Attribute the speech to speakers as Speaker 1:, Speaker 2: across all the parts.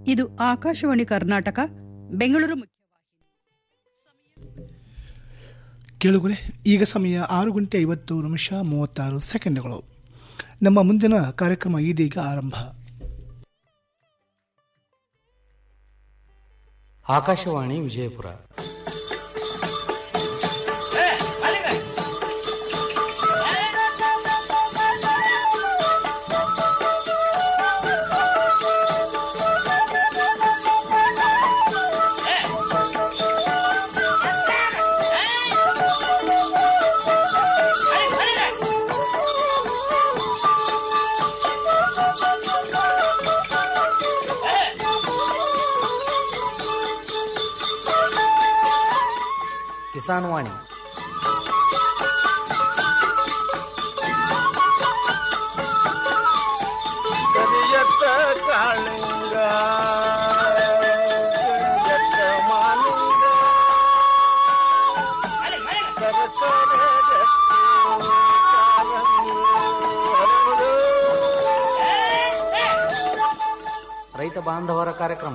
Speaker 1: ಇದು ಆಕಾಶವಾಣಿ ಕರ್ನಾಟಕ ಬೆಂಗಳೂರು ಮುಖ್ಯ
Speaker 2: ಕೇಳುಗರೆ ಈಗ ಸಮಯ ಆರು ಗಂಟೆ ಐವತ್ತು ನಿಮಿಷ ಮೂವತ್ತಾರು ಸೆಕೆಂಡ್ಗಳು ನಮ್ಮ ಮುಂದಿನ ಕಾರ್ಯಕ್ರಮ ಇದೀಗ ಆರಂಭ
Speaker 3: ಆಕಾಶವಾಣಿ ವಿಜಯಪುರ ಕಿಸಾನ್ ವಾಣಿ
Speaker 4: ಕರಿಯತ್ತ ಕಾಳಿಂಗ ಕರಿಯತ್ತ ಮಾಲಿಂಗ ಸರಸರ ರತ್ನ ಕಾಲಂಗಿ ಹರಡು.
Speaker 3: ರೈತ ಬಾಂಧವರ ಕಾರ್ಯಕ್ರಮ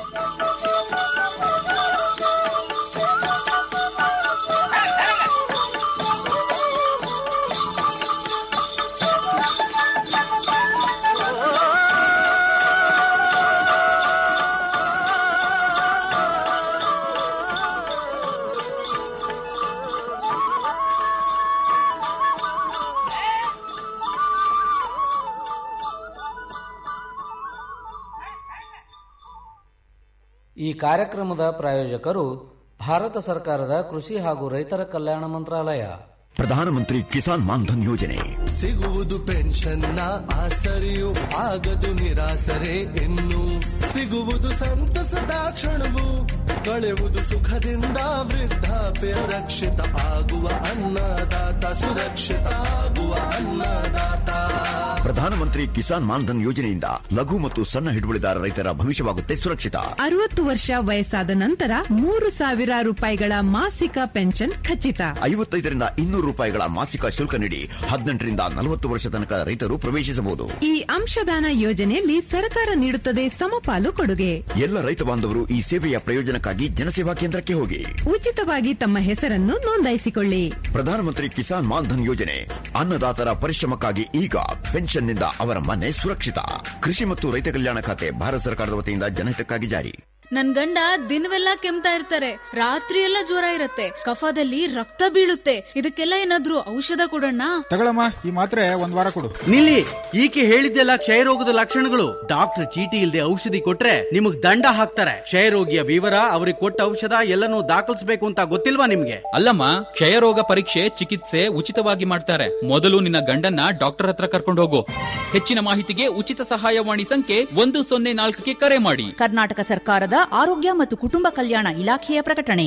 Speaker 3: ಈ ಕಾರ್ಯಕ್ರಮದ ಪ್ರಾಯೋಜಕರು ಭಾರತ ಸರ್ಕಾರದ ಕೃಷಿ ಹಾಗೂ ರೈತರ ಕಲ್ಯಾಣ ಮಂತ್ರಾಲಯ
Speaker 5: ಪ್ರಧಾನಮಂತ್ರಿ ಕಿಸಾನ್ ಮಾನ್ಧನ್ ಯೋಜನೆ
Speaker 6: ಸಿಗುವುದು ಪೆನ್ಷನ್ನ ಆಸರೆಯು ಆಗದು ನಿರಾಸರೆ ಇನ್ನು ಸಿಗುವುದು ಸಂತಸದ ಕ್ಷಣವು ಕಳೆಯುವುದು ಸುಖದಿಂದ ವೃದ್ಧಾಪ್ಯ ರಕ್ಷಿತ ಆಗುವ ಅನ್ನದಾತ ಸುರಕ್ಷಿತ ಆಗುವ ಅನ್ನದಾತ
Speaker 5: ಪ್ರಧಾನಮಂತ್ರಿ ಕಿಸಾನ್ ಮಾನ್ಧನ್ ಯೋಜನೆಯಿಂದ ಲಘು ಮತ್ತು ಸಣ್ಣ ಹಿಡುವಳಿದಾರ ರೈತರ ಭವಿಷ್ಯವಾಗುತ್ತೆ ಸುರಕ್ಷಿತ
Speaker 7: ಅರವತ್ತು ವರ್ಷ ವಯಸ್ಸಾದ ನಂತರ ಮೂರು ಸಾವಿರ ರೂಪಾಯಿಗಳ ಮಾಸಿಕ ಪೆನ್ಷನ್ ಖಚಿತ
Speaker 5: ಐವತ್ತೈದರಿಂದ ಇನ್ನೂರು ರೂಪಾಯಿಗಳ ಮಾಸಿಕ ಶುಲ್ಕ ನೀಡಿ ಹದಿನೆಂಟರಿಂದ ನಲವತ್ತು ವರ್ಷ ತನಕ ರೈತರು ಪ್ರವೇಶಿಸಬಹುದು
Speaker 7: ಈ ಅಂಶದಾನ ಯೋಜನೆಯಲ್ಲಿ ಸರ್ಕಾರ ನೀಡುತ್ತದೆ ಸಮಪಾಲು ಕೊಡುಗೆ
Speaker 5: ಎಲ್ಲ ರೈತ ಬಾಂಧವರು ಈ ಸೇವೆಯ ಪ್ರಯೋಜನಕ್ಕಾಗಿ ಜನಸೇವಾ ಕೇಂದ್ರಕ್ಕೆ ಹೋಗಿ
Speaker 7: ಉಚಿತವಾಗಿ ತಮ್ಮ ಹೆಸರನ್ನು ನೋಂದಾಯಿಸಿಕೊಳ್ಳಿ
Speaker 5: ಪ್ರಧಾನಮಂತ್ರಿ ಕಿಸಾನ್ ಮಾನ್ಧನ್ ಯೋಜನೆ ಅನ್ನದಾತರ ಪರಿಶ್ರಮಕ್ಕಾಗಿ ಈಗ ಪೆನ್ಷನ್ನಿಂದ ಅವರ ಮನೆ ಸುರಕ್ಷಿತ ಕೃಷಿ ಮತ್ತು ರೈತ ಕಲ್ಯಾಣ ಖಾತೆ ಭಾರತ ಸರ್ಕಾರದ ವತಿಯಿಂದ ಜನಹಿತಕ್ಕಾಗಿ ಜಾರಿ
Speaker 8: ನನ್ ಗಂಡ ದಿನವೆಲ್ಲ ಕೆಮ್ತಾ ಇರ್ತಾರೆ ರಾತ್ರಿ ಎಲ್ಲ ಜ್ವರ ಇರತ್ತೆ ಕಫದಲ್ಲಿ ರಕ್ತ ಬೀಳುತ್ತೆ ಇದಕ್ಕೆಲ್ಲ ಏನಾದ್ರೂ ಔಷಧ ಕೊಡೋಣ
Speaker 9: ತಗೊಳಮ್ಮ ಈ ಮಾತ್ರೆ ಒಂದ್ ವಾರ ಕೊಡು
Speaker 10: ನಿಲ್ಲಿ ಈಕೆ ಹೇಳಿದ್ದೆಲ್ಲ ಕ್ಷಯರೋಗದ ಲಕ್ಷಣಗಳು ಡಾಕ್ಟರ್ ಚೀಟಿ ಇಲ್ಲದೆ ಔಷಧಿ ಕೊಟ್ರೆ ನಿಮಗ್ ದಂಡ ಹಾಕ್ತಾರೆ ಕ್ಷಯರೋಗಿಯ ವಿವರ ಅವ್ರಿಗೆ ಕೊಟ್ಟ ಔಷಧ ಎಲ್ಲನೂ ದಾಖಲಿಸಬೇಕು ಅಂತ ಗೊತ್ತಿಲ್ವಾ ನಿಮ್ಗೆ
Speaker 11: ಅಲ್ಲಮ್ಮ ಕ್ಷಯರೋಗ ಪರೀಕ್ಷೆ ಚಿಕಿತ್ಸೆ ಉಚಿತವಾಗಿ ಮಾಡ್ತಾರೆ ಮೊದಲು ನಿನ್ನ ಗಂಡನ್ನ ಡಾಕ್ಟರ್ ಹತ್ರ ಕರ್ಕೊಂಡು ಹೋಗು ಹೆಚ್ಚಿನ ಮಾಹಿತಿಗೆ ಉಚಿತ ಸಹಾಯವಾಣಿ ಸಂಖ್ಯೆ ಒಂದು ಸೊನ್ನೆ ನಾಲ್ಕಕ್ಕೆ ಕರೆ ಮಾಡಿ
Speaker 12: ಕರ್ನಾಟಕ ಸರ್ಕಾರದ ಆರೋಗ್ಯ ಮತ್ತು ಕುಟುಂಬ ಕಲ್ಯಾಣ ಇಲಾಖೆಯ ಪ್ರಕಟಣೆ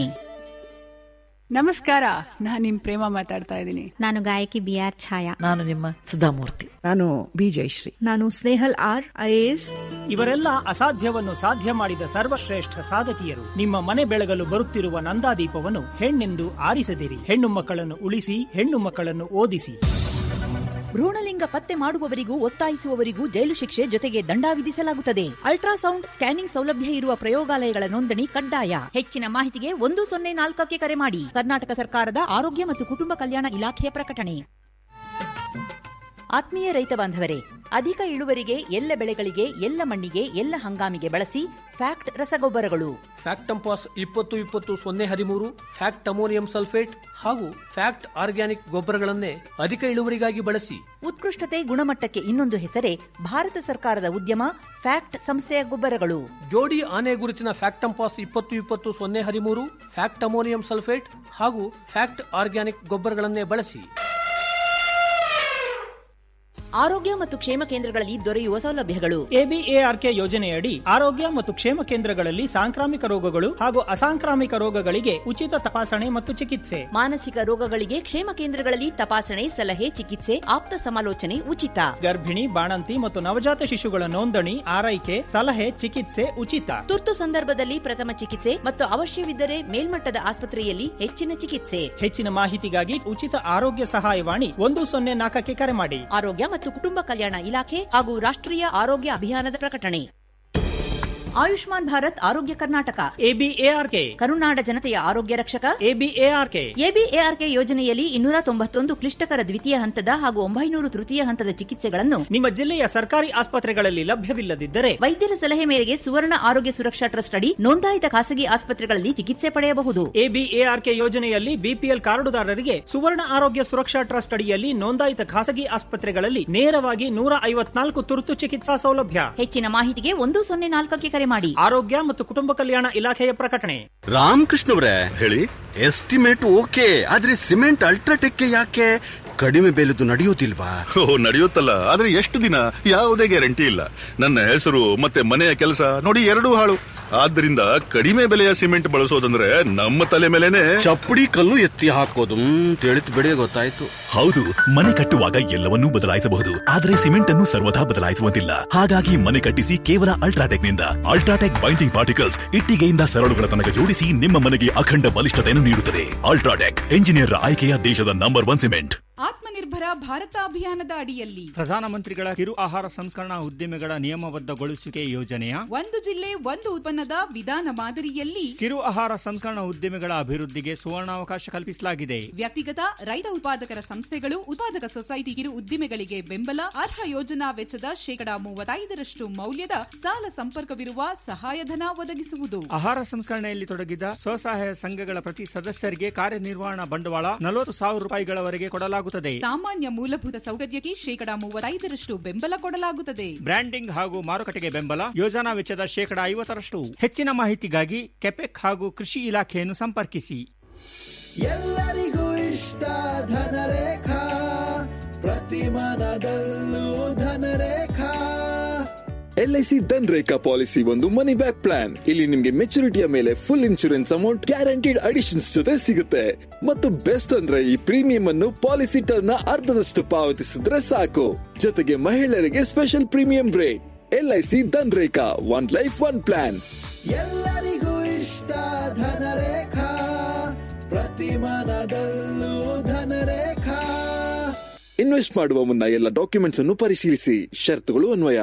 Speaker 13: ನಮಸ್ಕಾರ ನಾನ್ ನಿಮ್ ಪ್ರೇಮ ಮಾತಾಡ್ತಾ ಇದ್ದೀನಿ
Speaker 14: ನಾನು ಗಾಯಕಿ ಬಿ ಆರ್ ಛಾಯಾ
Speaker 15: ನಾನು ನಿಮ್ಮ ಸುಧಾಮೂರ್ತಿ ನಾನು ಬಿ ಜಯಶ್ರೀ
Speaker 14: ನಾನು ಸ್ನೇಹಲ್ ಆರ್ ಐಎಎಸ್
Speaker 16: ಇವರೆಲ್ಲ ಅಸಾಧ್ಯವನ್ನು ಸಾಧ್ಯ ಮಾಡಿದ ಸರ್ವಶ್ರೇಷ್ಠ ಸಾಧಕಿಯರು ನಿಮ್ಮ ಮನೆ ಬೆಳಗಲು ಬರುತ್ತಿರುವ ನಂದಾದೀಪವನ್ನು ಹೆಣ್ಣೆಂದು ಆರಿಸದಿರಿ ಹೆಣ್ಣು ಮಕ್ಕಳನ್ನು ಉಳಿಸಿ ಹೆಣ್ಣು ಮಕ್ಕಳನ್ನು ಓದಿಸಿ
Speaker 12: ಭ್ರೂಣಲಿಂಗ ಪತ್ತೆ ಮಾಡುವವರಿಗೂ ಒತ್ತಾಯಿಸುವವರಿಗೂ ಜೈಲು ಶಿಕ್ಷೆ ಜೊತೆಗೆ ದಂಡ ವಿಧಿಸಲಾಗುತ್ತದೆ ಅಲ್ಟ್ರಾಸೌಂಡ್ ಸ್ಕ್ಯಾನಿಂಗ್ ಸೌಲಭ್ಯ ಇರುವ ಪ್ರಯೋಗಾಲಯಗಳ ನೋಂದಣಿ ಕಡ್ಡಾಯ ಹೆಚ್ಚಿನ ಮಾಹಿತಿಗೆ ಒಂದು ಸೊನ್ನೆ ನಾಲ್ಕಕ್ಕೆ ಕರೆ ಮಾಡಿ ಕರ್ನಾಟಕ ಸರ್ಕಾರದ ಆರೋಗ್ಯ ಮತ್ತು ಕುಟುಂಬ ಕಲ್ಯಾಣ ಇಲಾಖೆಯ ಪ್ರಕಟಣೆ ಆತ್ಮೀಯ ರೈತ ಬಾಂಧವರೇ ಅಧಿಕ ಇಳುವರಿಗೆ ಎಲ್ಲ ಬೆಳೆಗಳಿಗೆ ಎಲ್ಲ ಮಣ್ಣಿಗೆ ಎಲ್ಲ ಹಂಗಾಮಿಗೆ ಬಳಸಿ ಫ್ಯಾಕ್ಟ್ ರಸಗೊಬ್ಬರಗಳು
Speaker 17: ಫ್ಯಾಕ್ಟ್ ಟಂಪಾಸ್ ಇಪ್ಪತ್ತು ಇಪ್ಪತ್ತು ಸೊನ್ನೆ ಹದಿಮೂರು ಫ್ಯಾಕ್ಟ್ ಅಮೋನಿಯಂ ಸಲ್ಫೇಟ್ ಹಾಗೂ ಫ್ಯಾಕ್ಟ್ ಆರ್ಗ್ಯಾನಿಕ್ ಗೊಬ್ಬರಗಳನ್ನೇ ಅಧಿಕ ಇಳುವರಿಗಾಗಿ ಬಳಸಿ
Speaker 12: ಉತ್ಕೃಷ್ಟತೆ ಗುಣಮಟ್ಟಕ್ಕೆ ಇನ್ನೊಂದು ಹೆಸರೇ ಭಾರತ ಸರ್ಕಾರದ ಉದ್ಯಮ ಫ್ಯಾಕ್ಟ್ ಸಂಸ್ಥೆಯ ಗೊಬ್ಬರಗಳು
Speaker 17: ಜೋಡಿ ಆನೆ ಗುರುತಿನ ಫ್ಯಾಕ್ಟ್ ಟಂಪಾಸ್ ಇಪ್ಪತ್ತು ಇಪ್ಪತ್ತು ಸೊನ್ನೆ ಹದಿಮೂರು ಫ್ಯಾಕ್ಟ್ ಅಮೋನಿಯಂ ಸಲ್ಫೇಟ್ ಹಾಗೂ ಫ್ಯಾಕ್ಟ್ ಆರ್ಗ್ಯಾನಿಕ್ ಗೊಬ್ಬರಗಳನ್ನೇ ಬಳಸಿ
Speaker 12: ಆರೋಗ್ಯ ಮತ್ತು ಕ್ಷೇಮ ಕೇಂದ್ರಗಳಲ್ಲಿ ದೊರೆಯುವ ಸೌಲಭ್ಯಗಳು
Speaker 16: ಎಬಿಎಆರ್ಕೆ ಯೋಜನೆಯಡಿ ಆರೋಗ್ಯ ಮತ್ತು ಕ್ಷೇಮ ಕೇಂದ್ರಗಳಲ್ಲಿ ಸಾಂಕ್ರಾಮಿಕ ರೋಗಗಳು ಹಾಗೂ ಅಸಾಂಕ್ರಾಮಿಕ ರೋಗಗಳಿಗೆ ಉಚಿತ ತಪಾಸಣೆ ಮತ್ತು ಚಿಕಿತ್ಸೆ
Speaker 12: ಮಾನಸಿಕ ರೋಗಗಳಿಗೆ ಕ್ಷೇಮ ಕೇಂದ್ರಗಳಲ್ಲಿ ತಪಾಸಣೆ ಸಲಹೆ ಚಿಕಿತ್ಸೆ ಆಪ್ತ ಸಮಾಲೋಚನೆ ಉಚಿತ
Speaker 16: ಗರ್ಭಿಣಿ ಬಾಣಂತಿ ಮತ್ತು ನವಜಾತ ಶಿಶುಗಳ ನೋಂದಣಿ ಆರೈಕೆ ಸಲಹೆ ಚಿಕಿತ್ಸೆ ಉಚಿತ
Speaker 12: ತುರ್ತು ಸಂದರ್ಭದಲ್ಲಿ ಪ್ರಥಮ ಚಿಕಿತ್ಸೆ ಮತ್ತು ಅವಶ್ಯವಿದ್ದರೆ ಮೇಲ್ಮಟ್ಟದ ಆಸ್ಪತ್ರೆಯಲ್ಲಿ ಹೆಚ್ಚಿನ ಚಿಕಿತ್ಸೆ
Speaker 16: ಹೆಚ್ಚಿನ ಮಾಹಿತಿಗಾಗಿ ಉಚಿತ ಆರೋಗ್ಯ ಸಹಾಯವಾಣಿ ಒಂದು ಸೊನ್ನೆ ನಾಲ್ಕಕ್ಕೆ ಕರೆ ಮಾಡಿ
Speaker 12: ಆರೋಗ್ಯ ಮತ್ತು ಕುಟುಂಬ ಕಲ್ಯಾಣ ಇಲಾಖೆ ಹಾಗೂ ರಾಷ್ಟ್ರೀಯ ಆರೋಗ್ಯ ಅಭಿಯಾನದ ಪ್ರಕಟಣೆ ಆಯುಷ್ಮಾನ್ ಭಾರತ್ ಆರೋಗ್ಯ ಕರ್ನಾಟಕ
Speaker 16: ಎಬಿಎಆರ್ಕೆ
Speaker 12: ಕರುನಾಡ ಜನತೆಯ ಆರೋಗ್ಯ ರಕ್ಷಕ
Speaker 16: ಎಬಿಎಆರ್ಕೆ
Speaker 12: ಎಬಿಎಆರ್ಕೆ ಯೋಜನೆಯಲ್ಲಿ ಇನ್ನೂರ ತೊಂಬತ್ತೊಂದು ಕ್ಲಿಷ್ಟಕರ ದ್ವಿತೀಯ ಹಂತದ ಹಾಗೂ ಒಂಬೈನೂರು ತೃತೀಯ ಹಂತದ ಚಿಕಿತ್ಸೆಗಳನ್ನು
Speaker 16: ನಿಮ್ಮ ಜಿಲ್ಲೆಯ ಸರ್ಕಾರಿ ಆಸ್ಪತ್ರೆಗಳಲ್ಲಿ ಲಭ್ಯವಿಲ್ಲದಿದ್ದರೆ
Speaker 12: ವೈದ್ಯರ ಸಲಹೆ ಮೇರೆಗೆ ಸುವರ್ಣ ಆರೋಗ್ಯ ಸುರಕ್ಷಾ ಟ್ರಸ್ಟ್ ಅಡಿ ನೋಂದಾಯಿತ ಖಾಸಗಿ ಆಸ್ಪತ್ರೆಗಳಲ್ಲಿ ಚಿಕಿತ್ಸೆ ಪಡೆಯಬಹುದು
Speaker 16: ಎಬಿಎಆರ್ಕೆ ಯೋಜನೆಯಲ್ಲಿ ಬಿಪಿಎಲ್ ಕಾರ್ಡುದಾರರಿಗೆ ಸುವರ್ಣ ಆರೋಗ್ಯ ಸುರಕ್ಷಾ ಟ್ರಸ್ಟ್ ಅಡಿಯಲ್ಲಿ ನೋಂದಾಯಿತ ಖಾಸಗಿ ಆಸ್ಪತ್ರೆಗಳಲ್ಲಿ ನೇರವಾಗಿ ನೂರ ಐವತ್ನಾಲ್ಕು ತುರ್ತು ಚಿಕಿತ್ಸಾ ಸೌಲಭ್ಯ
Speaker 12: ಹೆಚ್ಚಿನ ಮಾಹಿತಿಗೆ ಒಂದು ಸೊನ್ನೆ ನಾಲ್ಕಕ್ಕೆ ಕರೆ ಮಾಡಿ
Speaker 16: ಆರೋಗ್ಯ ಮತ್ತು ಕುಟುಂಬ ಕಲ್ಯಾಣ ಇಲಾಖೆಯ ಪ್ರಕಟಣೆ
Speaker 18: ರಾಮಕೃಷ್ಣವ್ರೆ ಹೇಳಿ ಎಸ್ಟಿಮೇಟ್ ಓಕೆ ಆದ್ರೆ ಸಿಮೆಂಟ್ ಅಲ್ಟ್ರಾಟೆಕ್ ಯಾಕೆ ಕಡಿಮೆ ಬೆಲೆದು ನಡೆಯೋದಿಲ್ವಾ
Speaker 19: ಓ ನಡೆಯುತ್ತಲ್ಲ ಆದ್ರೆ ಎಷ್ಟು ದಿನ ಯಾವುದೇ ಗ್ಯಾರಂಟಿ ಇಲ್ಲ ನನ್ನ ಹೆಸರು ಮತ್ತೆ ಮನೆಯ ಕೆಲಸ ನೋಡಿ ಎರಡೂ ಹಾಳು ಆದ್ದರಿಂದ ಕಡಿಮೆ ಬೆಲೆಯ ಸಿಮೆಂಟ್ ಬಳಸೋದಂದ್ರೆ ನಮ್ಮ ತಲೆ ಮೇಲೆನೆ
Speaker 18: ಚಪ್ಪಡಿ ಕಲ್ಲು ಎತ್ತಿ ಹಾಕೋದು ತಿಳಿತು ಬಿಡಿ ಗೊತ್ತಾಯ್ತು
Speaker 20: ಹೌದು ಮನೆ ಕಟ್ಟುವಾಗ ಎಲ್ಲವನ್ನೂ ಬದಲಾಯಿಸಬಹುದು ಆದರೆ ಸಿಮೆಂಟ್ ಅನ್ನು ಸರ್ವದಾ ಬದಲಾಯಿಸುವಂತಿಲ್ಲ ಹಾಗಾಗಿ ಮನೆ ಕಟ್ಟಿಸಿ ಕೇವಲ ಅಲ್ಟ್ರಾಟೆಕ್ ನಿಂದ ಅಲ್ಟ್ರಾಟೆಕ್ ಬೈಂಡಿಂಗ್ ಪಾರ್ಟಿಕಲ್ಸ್ ಇಟ್ಟಿಗೆಯಿಂದ ಸರಳುಗಳ ತನಕ ಜೋಡಿಸಿ ನಿಮ್ಮ ಮನೆಗೆ ಅಖಂಡ ಬಲಿಷ್ಠತೆಯನ್ನು ನೀಡುತ್ತದೆ ಅಲ್ಟ್ರಾಟೆಕ್ ಎಂಜಿನಿಯರ್ ಆಯ್ಕೆಯ ದೇಶದ number one cement
Speaker 21: Atmanirbhar Bharat ಅಭಿಯಾನದ ಅಡಿಯಲ್ಲಿ
Speaker 16: ಪ್ರಧಾನಮಂತ್ರಿಗಳ ಕಿರು ಆಹಾರ ಸಂಸ್ಕರಣಾ ಉದ್ದಿಮೆಗಳ ನಿಯಮಬದ್ಧಗೊಳಿಸುವಿಕೆ ಯೋಜನೆಯ
Speaker 21: ಒಂದು ಜಿಲ್ಲೆ ಒಂದು ಉತ್ಪನ್ನದ ವಿಧಾನ ಮಾದರಿಯಲ್ಲಿ
Speaker 16: ಕಿರು ಆಹಾರ ಸಂಸ್ಕರಣಾ ಉದ್ದಿಮೆಗಳ ಅಭಿವೃದ್ಧಿಗೆ ಸುವರ್ಣಾವಕಾಶ ಕಲ್ಪಿಸಲಾಗಿದೆ
Speaker 21: ವ್ಯಕ್ತಿಗತ ರೈತ ಉತ್ಪಾದಕರ ಸಂಸ್ಥೆಗಳು ಉತ್ಪಾದಕ ಸೊಸೈಟಿ ಕಿರು ಉದ್ದಿಮೆಗಳಿಗೆ ಬೆಂಬಲ ಅರ್ಹ ಯೋಜನಾ ವೆಚ್ಚದ ಶೇಕಡಾ ಮೂವತ್ತೈದರಷ್ಟು ಮೌಲ್ಯದ ಸಾಲ ಸಂಪರ್ಕವಿರುವ ಸಹಾಯಧನ ಒದಗಿಸುವುದು
Speaker 16: ಆಹಾರ ಸಂಸ್ಕರಣೆಯಲ್ಲಿ ತೊಡಗಿದ ಸ್ವಸಹಾಯ ಸಂಘಗಳ ಪ್ರತಿ ಸದಸ್ಯರಿಗೆ ಕಾರ್ಯನಿರ್ವಹಣಾ ಬಂಡವಾಳ ನಲವತ್ತು ಸಾವಿರ ರೂಪಾಯಿಗಳವರೆಗೆ ಕೊಡಲಾಗುತ್ತದೆ
Speaker 21: ಸಾಮಾನ್ಯ ಮೂಲಭೂತ ಸೌಕರ್ಯಕ್ಕೆ ಶೇಕಡಾ ಮೂವತ್ತೈದರಷ್ಟು ಬೆಂಬಲ ಕೊಡಲಾಗುತ್ತದೆ
Speaker 16: ಬ್ರ್ಯಾಂಡಿಂಗ್ ಹಾಗೂ ಮಾರುಕಟ್ಟೆಗೆ ಬೆಂಬಲ ಯೋಜನಾ ವೆಚ್ಚದ ಶೇಕಡಾ ಐವತ್ತರಷ್ಟು ಹೆಚ್ಚಿನ ಮಾಹಿತಿಗಾಗಿ ಕೆಪೆಕ್ ಹಾಗೂ ಕೃಷಿ ಇಲಾಖೆಯನ್ನು ಸಂಪರ್ಕಿಸಿ
Speaker 22: ಎಲ್ಲರಿಗೂ ಇಷ್ಟ ಧನರೇಖಾ ಪ್ರತಿ ಮನದಲ್ಲೂ ಧನರೇಖಾ
Speaker 23: ಎಲ್ಐಸಿ ಧನ್ ರೇಖಾ ಪಾಲಿಸಿ ಒಂದು ಮನಿ ಬ್ಯಾಕ್ ಪ್ಲಾನ್ ಇಲ್ಲಿ ನಿಮ್ಗೆ ಮೆಚುರಿಟಿಯ ಮೇಲೆ full insurance amount guaranteed additions ಜೊತೆ ಸಿಗುತ್ತೆ ಮತ್ತು ಬೆಸ್ಟ್ ಅಂದ್ರೆ ಈ ಪ್ರೀಮಿಯಂ ಅನ್ನು ಪಾಲಿಸಿ ಟರ್ಮ್ ನ ಅರ್ಧದಷ್ಟು ಪಾವತಿಸಿದ್ರೆ ಸಾಕು ಜೊತೆಗೆ ಮಹಿಳೆಯರಿಗೆ special premium rate LIC Dhan Rekha one life one plan
Speaker 22: ಎಲ್ಲರಿಗೂ ಇಷ್ಟ ಧನರೇಖಾ ಪ್ರತಿ ಮನದಲ್ಲೂ ಧನರೇಖಾ
Speaker 23: ಇನ್ವೆಸ್ಟ್ ಮಾಡುವ ಮುನ್ನ ಎಲ್ಲ ಡಾಕ್ಯುಮೆಂಟ್ಸ್ ಅನ್ನು ಪರಿಶೀಲಿಸಿ ಷರತ್ತುಗಳು ಅನ್ವಯ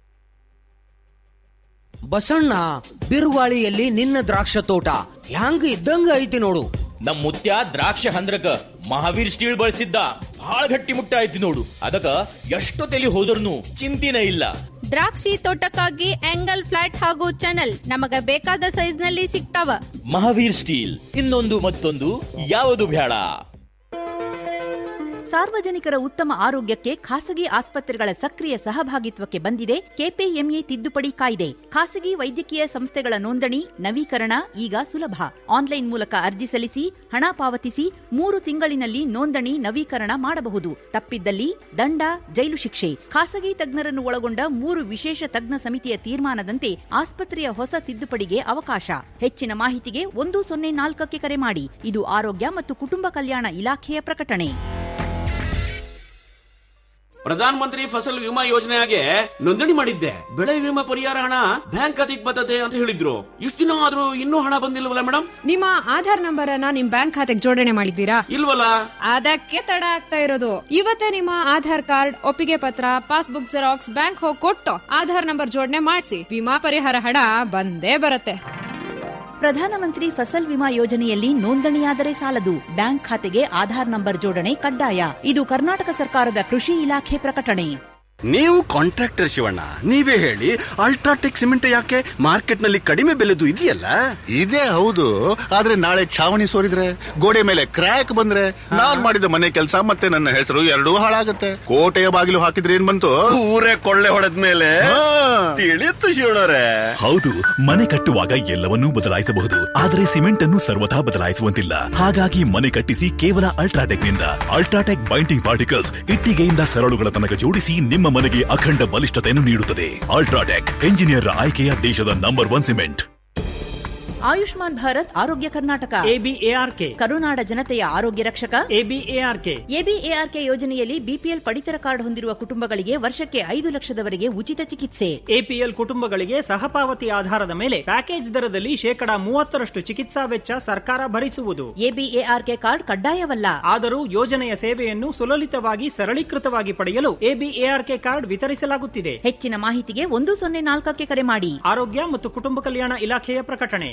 Speaker 24: ಬಸಣ್ಣ ಬಿರುಗಾಳಿಯಲ್ಲಿ ನಿನ್ನ ದ್ರಾಕ್ಷ ತೋಟ ಹ್ಯಾಂಗ ಇದ್ದಂಗ ಐತಿ ನೋಡು
Speaker 25: ನಮ್ ಮುತ್ಯ ದ್ರಾಕ್ಷ ಹಂದ್ರಕ ಮಹಾವೀರ್ ಸ್ಟೀಲ್ ಬಳಸಿದ್ದ ಬಹಳ ಗಟ್ಟಿ ಮುಟ್ಟ ಐತಿ ನೋಡು ಅದಕ್ಕ ಎಷ್ಟು ತಲಿ ಹೋದ್ರೂ ಚಿಂತಿನ ಇಲ್ಲ
Speaker 26: ದ್ರಾಕ್ಷಿ ತೋಟಕ್ಕಾಗಿ ಆಂಗಲ್ ಫ್ಲಾಟ್ ಹಾಗೂ ಚಾನಲ್ ನಮಗ ಬೇಕಾದ ಸೈಜ್ ನಲ್ಲಿ ಸಿಗ್ತಾವ
Speaker 25: ಮಹಾವೀರ್ ಸ್ಟೀಲ್ ಇನ್ನೊಂದು ಮತ್ತೊಂದು ಯಾವುದು ಬೇಡ
Speaker 12: ಸಾರ್ವಜನಿಕರ ಉತ್ತಮ ಆರೋಗ್ಯಕ್ಕೆ ಖಾಸಗಿ ಆಸ್ಪತ್ರೆಗಳ ಸಕ್ರಿಯ ಸಹಭಾಗಿತ್ವಕ್ಕೆ ಬಂದಿದೆ ಕೆಪಿಎಂಎ ತಿದ್ದುಪಡಿ ಕಾಯ್ದೆ ಖಾಸಗಿ ವೈದ್ಯಕೀಯ ಸಂಸ್ಥೆಗಳ ನೋಂದಣಿ ನವೀಕರಣ ಈಗ ಸುಲಭ ಆನ್ಲೈನ್ ಮೂಲಕ ಅರ್ಜಿ ಸಲ್ಲಿಸಿ ಹಣ ಪಾವತಿಸಿ ಮೂರು ತಿಂಗಳಿನಲ್ಲಿ ನೋಂದಣಿ ನವೀಕರಣ ಮಾಡಬಹುದು ತಪ್ಪಿದ್ದಲ್ಲಿ ದಂಡ ಜೈಲು ಶಿಕ್ಷೆ ಖಾಸಗಿ ತಜ್ಞರನ್ನು ಒಳಗೊಂಡ ಮೂರು ವಿಶೇಷ ತಜ್ಞ ಸಮಿತಿಯ ತೀರ್ಮಾನದಂತೆ ಆಸ್ಪತ್ರೆಯ ಹೊಸ ತಿದ್ದುಪಡಿಗೆ ಅವಕಾಶ ಹೆಚ್ಚಿನ ಮಾಹಿತಿಗೆ ಒಂದು ಸೊನ್ನೆ ನಾಲ್ಕಕ್ಕೆ ಕರೆ ಮಾಡಿ ಇದು ಆರೋಗ್ಯ ಮತ್ತು ಕುಟುಂಬ ಕಲ್ಯಾಣ ಇಲಾಖೆಯ ಪ್ರಕಟಣೆ
Speaker 27: ಪ್ರಧಾನ ಮಂತ್ರಿ ಫಸಲ್ ವಿಮಾ ಯೋಜನೆಗೆ ನೋಂದಣಿ ಮಾಡಿದ್ದೆ ಬೆಳೆ ವಿಮಾ ಪರಿಹಾರ ಹಣ ಬ್ಯಾಂಕ್ ಖಾತೆಗೆ ಬರ್ತದೆ ಅಂತ ಹೇಳಿದ್ರು ಇಷ್ಟು ದಿನ ಆದ್ರೂ ಇನ್ನೂ ಹಣ ಬಂದಿಲ್ವಲ್ಲ ಮೇಡಮ್
Speaker 28: ನಿಮ್ಮ ಆಧಾರ್ ನಂಬರ್ ಅನ್ನ ನಿಮ್ ಬ್ಯಾಂಕ್ ಖಾತೆಗೆ ಜೋಡಣೆ ಮಾಡಿದ್ದೀರಾ
Speaker 27: ಇಲ್ವಲ್ಲ
Speaker 28: ಅದಕ್ಕೆ ತಡ ಆಗ್ತಾ ಇರೋದು ಇವತ್ತೇ ನಿಮ್ಮ ಆಧಾರ್ ಕಾರ್ಡ್ ಒಪ್ಪಿಗೆ ಪತ್ರ ಪಾಸ್ಬುಕ್ ಜೆರಾಕ್ಸ್ ಬ್ಯಾಂಕ್ ಹೋಗಿ ಕೊಟ್ಟು ಆಧಾರ್ ನಂಬರ್ ಜೋಡಣೆ ಮಾಡಿಸಿ ವಿಮಾ ಪರಿಹಾರ ಹಣ ಬಂದೇ ಬರುತ್ತೆ
Speaker 12: ಪ್ರಧಾನಮಂತ್ರಿ ಫಸಲ್ ವಿಮಾ ಯೋಜನೆಯಲ್ಲಿ ನೋಂದಣಿಯಾದರೆ ಸಾಲದು ಬ್ಯಾಂಕ್ ಖಾತೆಗೆ ಆಧಾರ್ ನಂಬರ್ ಜೋಡಣೆ ಕಡ್ಡಾಯ ಇದು ಕರ್ನಾಟಕ ಸರ್ಕಾರದ ಕೃಷಿ ಇಲಾಖೆ ಪ್ರಕಟಣೆ
Speaker 18: ನೀವು ಕಾಂಟ್ರಾಕ್ಟರ್ ಶಿವಣ್ಣ ನೀವೇ ಹೇಳಿ ಅಲ್ಟ್ರಾಟೆಕ್ ಸಿಮೆಂಟ್ ಯಾಕೆ ಮಾರ್ಕೆಟ್ ನಲ್ಲಿ ಕಡಿಮೆ ಬೆಲೆದು ಇದೆಯಲ್ಲ
Speaker 19: ಇದೇ ಹೌದು ಆದ್ರೆ ನಾಳೆ ಛಾವಣಿ ಸೋರಿದ್ರೆ ಗೋಡೆ ಮೇಲೆ ಕ್ರ್ಯಾಕ್ ಬಂದ್ರೆ ನಾನ್ ಮಾಡಿದ ಮನೆ ಕೆಲಸ ಮತ್ತೆ ನನ್ನ ಹೆಸರು ಎರಡೂ ಹಾಳಾಗತ್ತೆ ಕೋಟೆಯ ಬಾಗಿಲು ಹಾಕಿದ್ರೆ ಏನ್ ಬಂತು
Speaker 18: ಊರೇ ಕೊಳ್ಳೆ ಹೊಡೆದ ಮೇಲೆ ತಿಳಿಯುತ್ತು ಶಿವಣ್ಣರೇ
Speaker 20: ಹೌದು ಮನೆ ಕಟ್ಟುವಾಗ ಎಲ್ಲವನ್ನೂ ಬದಲಾಯಿಸಬಹುದು ಆದರೆ ಸಿಮೆಂಟ್ ಅನ್ನು ಸರ್ವಥಾ ಬದಲಾಯಿಸುವಂತಿಲ್ಲ ಹಾಗಾಗಿ ಮನೆ ಕಟ್ಟಿಸಿ ಕೇವಲ ಅಲ್ಟ್ರಾಟೆಕ್ ನಿಂದ ಅಲ್ಟ್ರಾಟೆಕ್ ಬೈಂಡಿಂಗ್ ಪಾರ್ಟಿಕಲ್ಸ್ ಇಟ್ಟಿಗೆಯಿಂದ ಸರಳುಗಳ ತನಕ ಜೋಡಿಸಿ ನಿಮ್ಮ ಮನೆಗೆ ಅಖಂಡ ಬಲಿಷ್ಠತೆಯನ್ನು ನೀಡುತ್ತದೆ ಅಲ್ಟ್ರಾಟೆಕ್ ಎಂಜಿನಿಯರ್ ಆಯ್ಕೆಯ ದೇಶದ number one cement
Speaker 12: Ayushman Bharat ಆರೋಗ್ಯ ಕರ್ನಾಟಕ
Speaker 16: ಎಬಿಎಆರ್ಕೆ
Speaker 12: ಕರುನಾಡ ಜನತೆಯ ಆರೋಗ್ಯ ರಕ್ಷಕ
Speaker 16: ಎಬಿಎಆರ್ಕೆ
Speaker 12: ಎಬಿಎಆರ್ಕೆ ಯೋಜನೆಯಲ್ಲಿ ಬಿಪಿಎಲ್ ಪಡಿತರ ಕಾರ್ಡ್ ಹೊಂದಿರುವ ಕುಟುಂಬಗಳಿಗೆ ವರ್ಷಕ್ಕೆ ಐದು ಲಕ್ಷದವರೆಗೆ ಉಚಿತ ಚಿಕಿತ್ಸೆ
Speaker 16: ಎಪಿಎಲ್ ಕುಟುಂಬಗಳಿಗೆ ಸಹಪಾವತಿ ಆಧಾರದ ಮೇಲೆ ಪ್ಯಾಕೇಜ್ ದರದಲ್ಲಿ ಶೇಕಡಾ ಮೂವತ್ತರಷ್ಟು ಚಿಕಿತ್ಸಾ ವೆಚ್ಚ ಸರ್ಕಾರ ಭರಿಸುವುದು
Speaker 12: ಎಬಿಎಆರ್ಕೆ ಕಾರ್ಡ್ ಕಡ್ಡಾಯವಲ್ಲ
Speaker 16: ಆದರೂ ಯೋಜನೆಯ ಸೇವೆಯನ್ನು ಸುಲಲಿತವಾಗಿ ಸರಳೀಕೃತವಾಗಿ ಪಡೆಯಲು ಎಬಿಎಆರ್ಕೆ ಕಾರ್ಡ್ ವಿತರಿಸಲಾಗುತ್ತಿದೆ
Speaker 12: ಹೆಚ್ಚಿನ ಮಾಹಿತಿಗೆ ಒಂದು ಸೊನ್ನೆ ನಾಲ್ಕಕ್ಕೆ ಕರೆ ಮಾಡಿ
Speaker 16: ಆರೋಗ್ಯ ಮತ್ತು ಕುಟುಂಬ ಕಲ್ಯಾಣ ಇಲಾಖೆಯ ಪ್ರಕಟಣೆ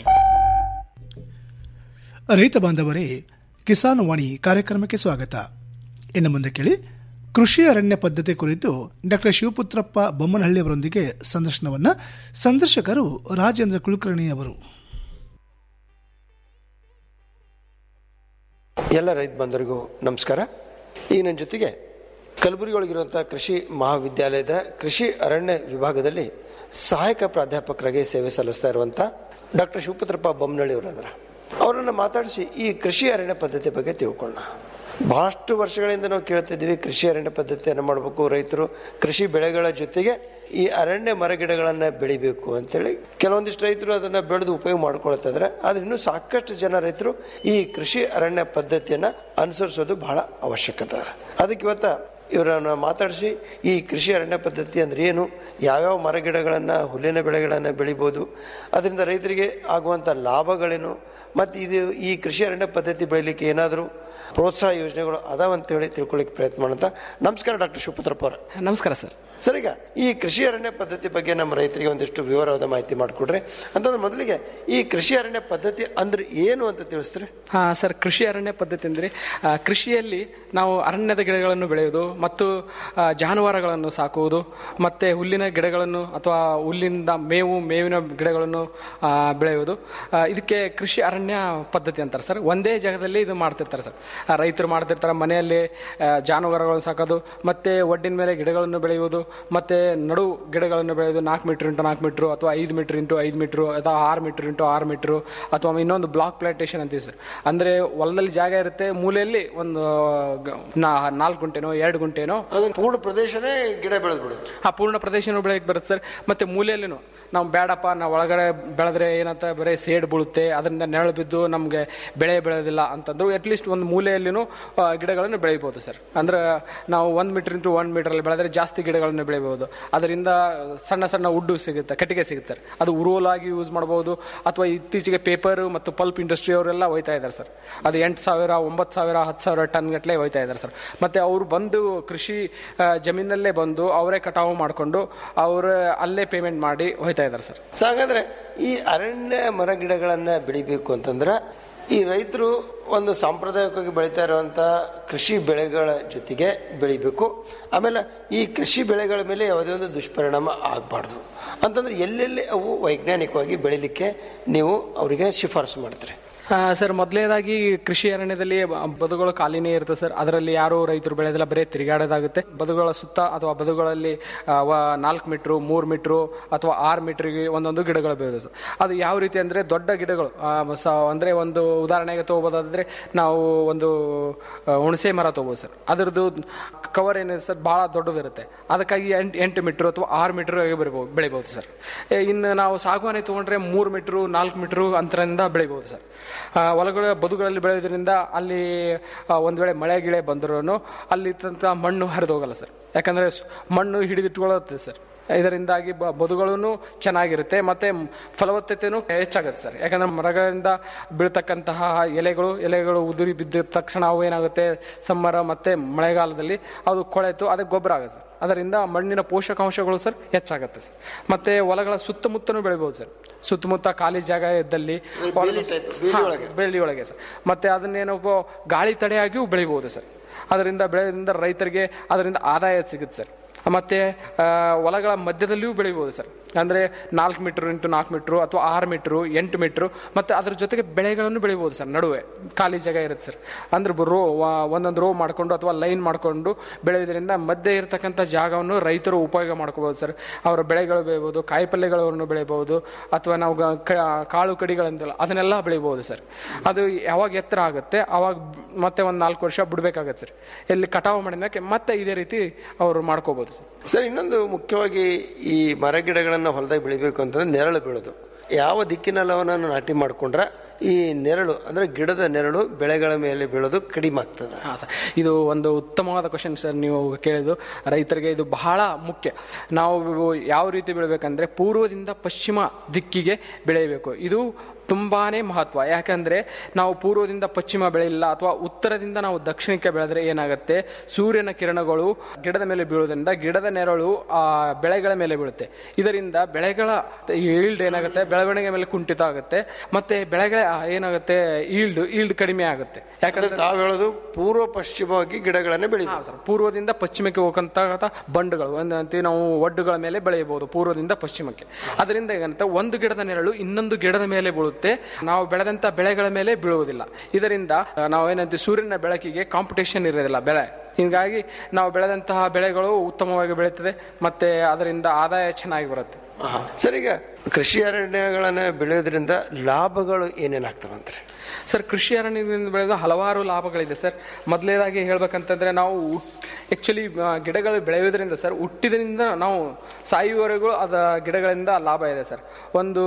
Speaker 1: ರೈತ ಬಾಂಧವರೇ ಕಿಸಾನ್ ವಾಣಿ ಕಾರ್ಯಕ್ರಮಕ್ಕೆ ಸ್ವಾಗತ ಇನ್ನು ಮುಂದೆ ಕೇಳಿ ಕೃಷಿ ಅರಣ್ಯ ಪದ್ಧತಿ ಕುರಿತು ಡಾಕ್ಟರ್ ಶಿವಪುತ್ರಪ್ಪ ಬೊಮ್ಮನಹಳ್ಳಿ ಅವರೊಂದಿಗೆ ಸಂದರ್ಶನವನ್ನ ಸಂದರ್ಶಕರು ರಾಜೇಂದ್ರ ಕುಲಕರ್ಣಿ ಅವರು
Speaker 2: ಎಲ್ಲ ರೈತ ಬಂಧುರಿಗೂ ನಮಸ್ಕಾರ ಈಗ ನನ್ನ ಜೊತೆಗೆ ಕಲಬುರಗಿ ಒಳಗಿರುವಂಥ ಕೃಷಿ ಮಹಾವಿದ್ಯಾಲಯದ ಕೃಷಿ ಅರಣ್ಯ ವಿಭಾಗದಲ್ಲಿ ಸಹಾಯಕ ಪ್ರಾಧ್ಯಾಪಕರಾಗಿ ಸೇವೆ ಸಲ್ಲಿಸ್ತಾ ಇರುವಂಥ ಡಾಕ್ಟರ್ ಶಿವಪುತ್ರಪ್ಪ ಬೊಮ್ಮನಳ್ಳಿ ಅವರಾದ್ರ ಅವರನ್ನು ಮಾತಾಡಿಸಿ ಈ ಕೃಷಿ ಅರಣ್ಯ ಪದ್ಧತಿ ಬಗ್ಗೆ ತಿಳ್ಕೊಳ್ಳೋಣ ಬಹಳಷ್ಟು ವರ್ಷಗಳಿಂದ ನಾವು ಕೇಳ್ತಿದ್ವಿ ಕೃಷಿ ಅರಣ್ಯ ಪದ್ಧತಿಯನ್ನು ಮಾಡಬೇಕು ರೈತರು ಕೃಷಿ ಬೆಳೆಗಳ ಜೊತೆಗೆ ಈ ಅರಣ್ಯ ಮರಗಿಡಗಳನ್ನು ಬೆಳಿಬೇಕು ಅಂತೇಳಿ ಕೆಲವೊಂದಿಷ್ಟು ರೈತರು ಅದನ್ನು ಬೆಳೆದು ಉಪಯೋಗ ಮಾಡ್ಕೊಳ್ತಾ ಇದ್ದಾರೆ ಆದರೆ ಇನ್ನೂ ಸಾಕಷ್ಟು ಜನ ರೈತರು ಈ ಕೃಷಿ ಅರಣ್ಯ ಪದ್ಧತಿಯನ್ನು ಅನುಸರಿಸೋದು ಬಹಳ ಅವಶ್ಯಕತೆ ಅದಕ್ಕೆ ಇವತ್ತ ಇವರನ್ನು ಮಾತಾಡಿಸಿ ಈ ಕೃಷಿ ಅರಣ್ಯ ಪದ್ಧತಿ ಅಂದ್ರೆ ಏನು ಯಾವ್ಯಾವ ಮರಗಿಡಗಳನ್ನು ಹುಲ್ಲಿನ ಬೆಳೆಗಳನ್ನು ಬೆಳಿಬೋದು ಅದರಿಂದ ರೈತರಿಗೆ ಆಗುವಂಥ ಲಾಭಗಳೇನು ಮತ್ತು ಇದು ಈ ಕೃಷಿ ಅರಣ್ಯ ಪದ್ಧತಿ ಬೆಳಿಲಿಕ್ಕೆ ಏನಾದರೂ ಪ್ರೋತ್ಸಾಹ ಯೋಜನೆಗಳು ಅದಾವಂತ ಹೇಳಿ ತಿಳ್ಕೊಳ್ಳಿಕ್ಕೆ ಪ್ರಯತ್ನ ಮಾಡೋಂಥ ನಮಸ್ಕಾರ ಡಾಕ್ಟರ್ ಶಿವಪುತ್ರಪ್ಪ ಅವರ
Speaker 3: ನಮಸ್ಕಾರ ಸರ್
Speaker 2: ಸರ್ ಈಗ ಈ ಕೃಷಿ ಅರಣ್ಯ ಪದ್ಧತಿ ಬಗ್ಗೆ ನಮ್ಮ ರೈತರಿಗೆ ಒಂದಿಷ್ಟು ವಿವರವಾದ ಮಾಹಿತಿ ಮಾಡಿಕೊಡ್ರಿ ಅಂತಂದ್ರೆ ಮೊದಲಿಗೆ ಈ ಕೃಷಿ ಅರಣ್ಯ ಪದ್ಧತಿ ಅಂದ್ರೆ ಏನು ಅಂತ ತಿಳಿಸ್ತೀರಿ
Speaker 3: ಹಾ ಸರ್ ಕೃಷಿ ಅರಣ್ಯ ಪದ್ಧತಿ ಅಂದರೆ ಆ, ಕೃಷಿಯಲ್ಲಿ ನಾವು ಅರಣ್ಯದ ಗಿಡಗಳನ್ನು ಬೆಳೆಯುವುದು ಮತ್ತು ಆ, ಜಾನುವಾರುಗಳನ್ನು ಸಾಕುವುದು ಮತ್ತು ಹುಲ್ಲಿನ ಗಿಡಗಳನ್ನು ಅಥವಾ ಹುಲ್ಲಿನಿಂದ ಮೇವು ಮೇವಿನ ಗಿಡಗಳನ್ನು ಆ, ಬೆಳೆಯುವುದು ಆ, ಇದಕ್ಕೆ ಕೃಷಿ ಅರಣ್ಯ ಪದ್ಧತಿ ಅಂತಾರೆ ಸರ್ ಒಂದೇ ಜಾಗದಲ್ಲಿ ಇದು ಮಾಡ್ತಿರ್ತಾರೆ ಸರ್ ಆ, ರೈತರು ಮಾಡ್ತಿರ್ತಾರೆ ಮನೆಯಲ್ಲಿ ಆ, ಜಾನುವಾರುಗಳನ್ನು ಸಾಕೋದು ಮತ್ತು ಒಡ್ಡಿನ ಮೇಲೆ ಗಿಡಗಳನ್ನು ಬೆಳೆಯುವುದು ಮತ್ತು ನಡು ಗಿಡಗಳನ್ನು ಬೆಳೆಯೋದು ನಾಲ್ಕು ಮೀಟರ್ ಇಂಟು ನಾಲ್ಕು ಮೀಟ್ರು ಅಥವಾ ಐದು ಮೀಟರ್ ಇಂಟು ಐದು ಮೀಟ್ರು ಅಥವಾ ಆರು ಮೀಟರ್ ಇಂಟು ಆರು ಮೀಟ್ರು ಅಥವಾ ಇನ್ನೊಂದು ಬ್ಲಾಕ್ ಪ್ಲಾಂಟೇಶನ್ ಅಂತೀವಿ ಸರ್ ಅಂದರೆ ಹೊಲದಲ್ಲಿ ಜಾಗ ಇರುತ್ತೆ ಮೂಲೆಯಲ್ಲಿ ಒಂದು ಗ- ನಾ- ನಾಲ್ಕು ಗುಂಟೆನೋ ಎರಡು ಗುಂಟೆನೋ
Speaker 2: ಅದನ್ನ ಪೂರ್ಣ ಪ್ರದೇಶನೇ ಗಿಡ ಬೆಳೆದು ಬಿಡೋದು
Speaker 3: ಆ ಪೂರ್ಣ ಪ್ರದೇಶನೂ ಬೆಳೆಯಕ್ಕೆ ಬರುತ್ತೆ ಸರ್ ಮತ್ತೆ ಮೂಲೆಯಲ್ಲಿನೂ ನಾವು ಬೇಡಪ್ಪ ನಾವು ಒಳಗಡೆ ಬೆಳೆದ್ರೆ ಏನಂತ ಬರೀ ಸೇಡ್ ಬೀಳುತ್ತೆ ಅದರಿಂದ ನೆರಳು ಬಿದ್ದು ನಮಗೆ ಬೆಳೆ ಬೆಳೆಯೋದಿಲ್ಲ ಅಂತಂದ್ರು ಅಟ್ಲೀಸ್ಟ್ ಒಂದು ಮೂಲೆಯಲ್ಲಿನೂ ಆ, ಗಿಡಗಳನ್ನು ಬೆಳಿಬೋದು ಸರ್ ಅಂದ್ರೆ ನಾವು ಒಂದು ಮೀಟರ್ ಇಂಟು ಒನ್ ಮೀಟರಲ್ಲಿ ಬೆಳೆದ್ರೆ ಜಾಸ್ತಿ ಗಿಡಗಳನ್ನು ಬೆಳಿಬಹುದು ಅದರಿಂದ ಸಣ್ಣ ಸಣ್ಣ ಉಡ್ಡು ಸಿಗುತ್ತೆ ಕಟ್ಟಿಗೆ ಸಿಗುತ್ತೆ ಸರ್ ಅದು ಉರುವಲಾಗಿ ಯೂಸ್ ಮಾಡಬಹುದು ಅಥವಾ ಇತ್ತೀಚೆಗೆ ಪೇಪರ್ ಮತ್ತು ಪಲ್ಪ್ ಇಂಡಸ್ಟ್ರಿ ಅವರೆಲ್ಲ ಹೋಯ್ತಾ ಇದ್ದಾರೆ ಸರ್ ಅದು ಎಂಟು ಸಾವಿರ ಒಂಬತ್ತು ಸಾವಿರ ಹತ್ತು ಸಾವಿರ ಟನ್ ಗಟ್ಟಲೆ ಹೋಯ್ತಾ ಇದ್ದಾರೆ ಸರ್ ಮತ್ತೆ ಅವರು ಬಂದು ಕೃಷಿ ಆ, ಜಮೀನಲ್ಲೇ ಬಂದು ಅವರೇ ಕಟಾವು ಮಾಡಿಕೊಂಡು ಅವರು ಅಲ್ಲೇ ಪೇಮೆಂಟ್ ಮಾಡಿ ಹೋಯ್ತಾ ಇದ್ದಾರೆ ಸರ್
Speaker 2: ಸೊ ಹಾಗಾದ್ರೆ ಈ ಅರಣ್ಯ ಮರ ಗಿಡಗಳನ್ನು ಬೆಳಿಬೇಕು ಅಂತಂದ್ರೆ ಈ ರೈತರು ಒಂದು ಸಾಂಪ್ರದಾಯಿಕವಾಗಿ ಬೆಳೀತಾ ಇರುವಂಥ ಕೃಷಿ ಬೆಳೆಗಳ ಜೊತೆಗೆ ಬೆಳಿಬೇಕು ಆಮೇಲೆ ಈ ಕೃಷಿ ಬೆಳೆಗಳ ಮೇಲೆ ಯಾವುದೇ ಒಂದು ದುಷ್ಪರಿಣಾಮ ಆಗಬಾರ್ದು ಅಂತಂದ್ರೆ ಎಲ್ಲೆಲ್ಲಿ ಅವು ವೈಜ್ಞಾನಿಕವಾಗಿ ಬೆಳಿಲಿಕ್ಕೆ ನೀವು ಅವರಿಗೆ ಶಿಫಾರಸು ಮಾಡ್ತೀರಿ
Speaker 3: ಆ, ಸರ್ ಮೊದಲನೇದಾಗಿ ಕೃಷಿ ಅರಣ್ಯದಲ್ಲಿ ಬ- ಬದುಗಳು ಖಾಲಿನೇ ಇರುತ್ತೆ ಸರ್ ಅದರಲ್ಲಿ ಯಾರು ರೈತರು ಬೆಳೆದಿಲ್ಲ ಬರೀ ತಿರುಗಾಡೋದಾಗುತ್ತೆ ಬದುಗಳ ಸುತ್ತ ಅಥವಾ ಬದುಗಳಲ್ಲಿ ನಾಲ್ಕು ಮೀಟ್ರು ಮೂರು ಮೀಟ್ರು ಅಥವಾ ಆರು ಮೀಟ್ರಿಗೆ ಒಂದೊಂದು ಗಿಡಗಳು ಬೆಳೆದು ಸರ್ ಅದು ಯಾವ ರೀತಿ ಅಂದರೆ ದೊಡ್ಡ ಗಿಡಗಳು ಆ, ಸ- ಅಂದ್ರೆ ಒಂದು ಉದಾಹರಣೆಗೆ ತಗೋಬೋದಾದ್ರೆ ನಾವು ಒಂದು ಆ, ಹುಣಸೆ ಮರ ತಗೋಬೋದು ಸರ್ ಅದರದ್ದು ಕವರ್ ಏನಿದೆ ಸರ್ ಭಾಳ ದೊಡ್ಡದಿರುತ್ತೆ ಅದಕ್ಕಾಗಿ ಎಂಟು ಎಂಟು ಮೀಟ್ರು ಅಥವಾ ಆರು ಮೀಟ್ರ್ ಬೆಳಿಬೋದು ಬೆಳಿಬೋದು ಸರ್ ಏ, ಇನ್ನು ನಾವು ಸಾಗುವಾನಿ ತೊಗೊಂಡ್ರೆ ಮೂರು ಮೀಟ್ರು ನಾಲ್ಕು ಮೀಟ್ರು ಅಂತರದಿಂದ ಬೆಳಿಬೋದು ಸರ್ ಆ, ಹೊಲಗಳ ಬದುಗಳಲ್ಲಿ ಬೆಳೆಯೋದ್ರಿಂದ ಅಲ್ಲಿ ಆ, ಒಂದ್ ವೇಳೆ ಮಳೆ ಗಿಳೆ ಬಂದರೂ ಅಲ್ಲಿ ಇದ್ದಂಥ ಮಣ್ಣು ಹರಿದು ಹೋಗಲ್ಲ ಸರ್ ಯಾಕಂದ್ರೆ ಸ್- ಮಣ್ಣು ಹಿಡಿದಿಟ್ಕೊಳ್ಳುತ್ತೆ ಸರ್ ಇದರಿಂದಾಗಿ ಬ- ಬದುಗಳೂ ಚೆನ್ನಾಗಿರುತ್ತೆ ಮತ್ತೆ ಮ್- ಫಲವತ್ತತೆನೂ ಹೆಚ್ಚಾಗುತ್ತೆ ಸರ್ ಯಾಕಂದ್ರೆ ಮರಗಳಿಂದ ಬೀಳ್ತಕ್ಕಂತಹ ಎಲೆಗಳು ಎಲೆಗಳು ಉದುರಿ ಬಿದ್ದ ತಕ್ಷಣ ಅವು ಏನಾಗುತ್ತೆ ಸಮ್ಮರ ಮತ್ತೆ ಮಳೆಗಾಲದಲ್ಲಿ ಅದು ಕೊಳೆತು ಅದಕ್ಕೆ ಗೊಬ್ಬರ ಆಗುತ್ತೆ ಸರ್ ಅದರಿಂದ ಮಣ್ಣಿನ ಪೋಷಕಾಂಶಗಳು ಸರ್ ಹೆಚ್ಚಾಗುತ್ತೆ ಸರ್ ಮತ್ತೆ ಹೊಲಗಳ ಸುತ್ತಮುತ್ತನೂ ಬೆಳಿಬೋದು ಸರ್ ಸುತ್ತಮುತ್ತ ಖಾಲಿ ಜಾಗ ಇದ್ದಲ್ಲಿ
Speaker 2: ಬೇಲಿ type, ಬೇಲಿ
Speaker 3: ಹಾ,
Speaker 2: ಒಳಗೆ.
Speaker 3: ಬೇಲಿ ಒಳಗೆ ಸರ್ ಮತ್ತೆ ಅದನ್ನೇನೋ ಗಾಳಿ ತಡೆಯಾಗಿಯೂ ಬೆಳಿಬೋದು ಸರ್ ಅದರಿಂದ ಬೆಳೆಯೋದ್ರಿಂದ ರೈತರಿಗೆ ಅದರಿಂದ ಆದಾಯ ಸಿಗುತ್ತೆ ಸರ್ ಮತ್ತೆ ಆ, ಹೊಲಗಳ ಮಧ್ಯದಲ್ಲಿಯೂ ಬೆಳಿಬೋದು ಸರ್ ಅಂದ್ರೆ ನಾಲ್ಕು ಮೀಟ್ರ್ ಇಂಟು ನಾಲ್ಕು ಮೀಟ್ರು ಅಥವಾ ಆರು ಮೀಟ್ರು ಎಂಟು ಮೀಟ್ರು ಮತ್ತೆ ಅದ್ರ ಜೊತೆಗೆ ಬೆಳೆಗಳನ್ನು ಬೆಳಿಬೋದು ಸರ್ ನಡುವೆ ಖಾಲಿ ಜಾಗ ಇರುತ್ತೆ ಸರ್ ಅಂದ್ರೆ ರೋ ಒಂದೊಂದು ರೋ ಮಾಡಿಕೊಂಡು ಅಥವಾ ಲೈನ್ ಮಾಡಿಕೊಂಡು ಬೆಳೆಯೋದ್ರಿಂದ ಮಧ್ಯೆ ಇರತಕ್ಕಂಥ ಜಾಗವನ್ನು ರೈತರು ಉಪಯೋಗ ಮಾಡ್ಕೋಬಹುದು ಸರ್ ಅವರ ಬೆಳೆಗಳು ಬೆಳಿಬೋದು ಕಾಯಿಪಲ್ಯಗಳನ್ನು ಬೆಳಿಬಹುದು ಅಥವಾ ನಾವು ಗ- ಕ- ಕಾಳು ಕಡಿಗಳಂತಲ್ಲ ಅದನ್ನೆಲ್ಲ ಬೆಳಿಬಹುದು ಸರ್ ಅದು ಯಾವಾಗ ಎತ್ತರ ಆಗುತ್ತೆ ಅವಾಗ ಮತ್ತೆ ಒಂದು ನಾಲ್ಕು ವರ್ಷ ಬಿಡ್ಬೇಕಾಗತ್ತೆ ಸರ್ ಎಲ್ಲಿ ಕಟಾವು ಮಾಡಿದಕ್ಕೆ ಮತ್ತೆ ಇದೇ ರೀತಿ ಅವರು ಮಾಡ್ಕೋಬಹುದು ಸರ್
Speaker 2: ಸರ್ ಇನ್ನೊಂದು ಮುಖ್ಯವಾಗಿ ಈ ಮರ ಗಿಡಗಳನ್ನು ಹೊಲದಾಗ ಬೆಳಿಬೇಕು ಅಂತಂದ್ರೆ ನೆರಳು ಬೀಳೋದು ಯಾವ ದಿಕ್ಕಿನಲ್ಲಿ ಅವನನ್ನು ನಾಟಿ ಮಾಡಿಕೊಂಡ್ರೆ ಈ ನೆರಳು ಅಂದ್ರೆ ಗಿಡದ ನೆರಳು ಬೆಳೆಗಳ ಮೇಲೆ ಬೀಳೋದು ಕಡಿಮೆ ಆಗ್ತದೆ
Speaker 3: ಹಾಂ ಸರ್ ಇದು ಒಂದು ಉತ್ತಮವಾದ ಕ್ವಶನ್ ಸರ್ ನೀವು ಕೇಳಿದ್ದು ರೈತರಿಗೆ ಇದು ಬಹಳ ಮುಖ್ಯ ನಾವು ಯಾವ ರೀತಿ ಬೆಳಿಬೇಕಂದ್ರೆ ಪೂರ್ವದಿಂದ ಪಶ್ಚಿಮ ದಿಕ್ಕಿಗೆ ಬೆಳೆಯಬೇಕು ಇದು ತುಂಬಾನೇ ಮಹತ್ವ ಯಾಕಂದ್ರೆ ನಾವು ಪೂರ್ವದಿಂದ ಪಶ್ಚಿಮ ಬೆಳೆಯಿಲ್ಲ ಅಥವಾ ಉತ್ತರದಿಂದ ನಾವು ದಕ್ಷಿಣಕ್ಕೆ ಬೆಳೆದ್ರೆ ಏನಾಗುತ್ತೆ ಸೂರ್ಯನ ಕಿರಣಗಳು ಗಿಡದ ಮೇಲೆ ಬೀಳೋದ್ರಿಂದ ಗಿಡದ ನೆರಳು ಆ ಬೆಳೆಗಳ ಮೇಲೆ ಬೀಳುತ್ತೆ ಇದರಿಂದ ಬೆಳೆಗಳ ಈಲ್ಡ್ ಏನಾಗುತ್ತೆ ಬೆಳವಣಿಗೆ ಮೇಲೆ ಕುಂಠಿತ ಆಗುತ್ತೆ ಮತ್ತೆ ಬೆಳೆಗಳ ಏನಾಗುತ್ತೆ ಈಲ್ಡ್ ಈಲ್ಡ್ ಕಡಿಮೆ ಆಗುತ್ತೆ ಯಾಕಂದ್ರೆ
Speaker 2: ತಾವು ಹೇಳೋದು ಪೂರ್ವ ಪಶ್ಚಿಮವಾಗಿ ಗಿಡಗಳನ್ನೇ ಬೆಳಿ
Speaker 3: ಹಾ, ಸರ್. ಪೂರ್ವದಿಂದ ಪಶ್ಚಿಮಕ್ಕೆ ಹೋಗಂತ ಬಂಡುಗಳು ಒಂದು ಅಂತೀವಿ ನಾವು ಒಡ್ಡುಗಳ ಮೇಲೆ ಬೆಳೆಯಬಹುದು ಪೂರ್ವದಿಂದ ಪಶ್ಚಿಮಕ್ಕೆ ಅದರಿಂದ ಏನಾಗುತ್ತೆ ಒಂದು ಗಿಡದ ನೆರಳು ಇನ್ನೊಂದು ಗಿಡದ ಮೇಲೆ ಬೀಳುತ್ತೆ ನಾವು ಬೆಳೆದಂತ ಬೆಳೆಗಳ ಮೇಲೆ ಬೀಳುವುದಿಲ್ಲ ಇದರಿಂದ ಆ, ನಾವು ಏನಂತೀವಿ ಸೂರ್ಯನ ಬೆಳಕಿಗೆ ಕಾಂಪಿಟೇಷನ್ ಇರೋದಿಲ್ಲ ಬೆಳೆ ಹೀಗಾಗಿ ನಾವು ಬೆಳೆದಂತಹ ಬೆಳೆಗಳು ಉತ್ತಮವಾಗಿ ಬೆಳೀತದೆ ಮತ್ತೆ ಅದರಿಂದ ಆದಾಯ ಚೆನ್ನಾಗಿ ಬರುತ್ತೆ
Speaker 2: ಸರ್ ಈಗ ಕೃಷಿ ಅರಣ್ಯಗಳನ್ನ ಬೆಳೆಯೋದ್ರಿಂದ ಲಾಭಗಳು ಏನೇನಾಗ್ತವಂತ್ರಿ
Speaker 3: ಸರ್ ಕೃಷಿ ಅರಣ್ಯದಿಂದ ಬೆಳೆದ ಹಲವಾರು ಲಾಭಗಳಿದೆ ಸರ್ ಮೊದಲನೇದಾಗಿ ಹೇಳ್ಬೇಕಂತಂದ್ರೆ ನಾವು ಆಕ್ಚುಲಿ ಗಿಡಗಳು ಬೆಳೆಯೋದ್ರಿಂದ ಸರ್ ಹುಟ್ಟಿದ್ರಿಂದ ನಾವು ಸಾಯುವವರೆಗೂ ಅದ ಗಿಡಗಳಿಂದ ಲಾಭ ಇದೆ ಸರ್ ಒಂದು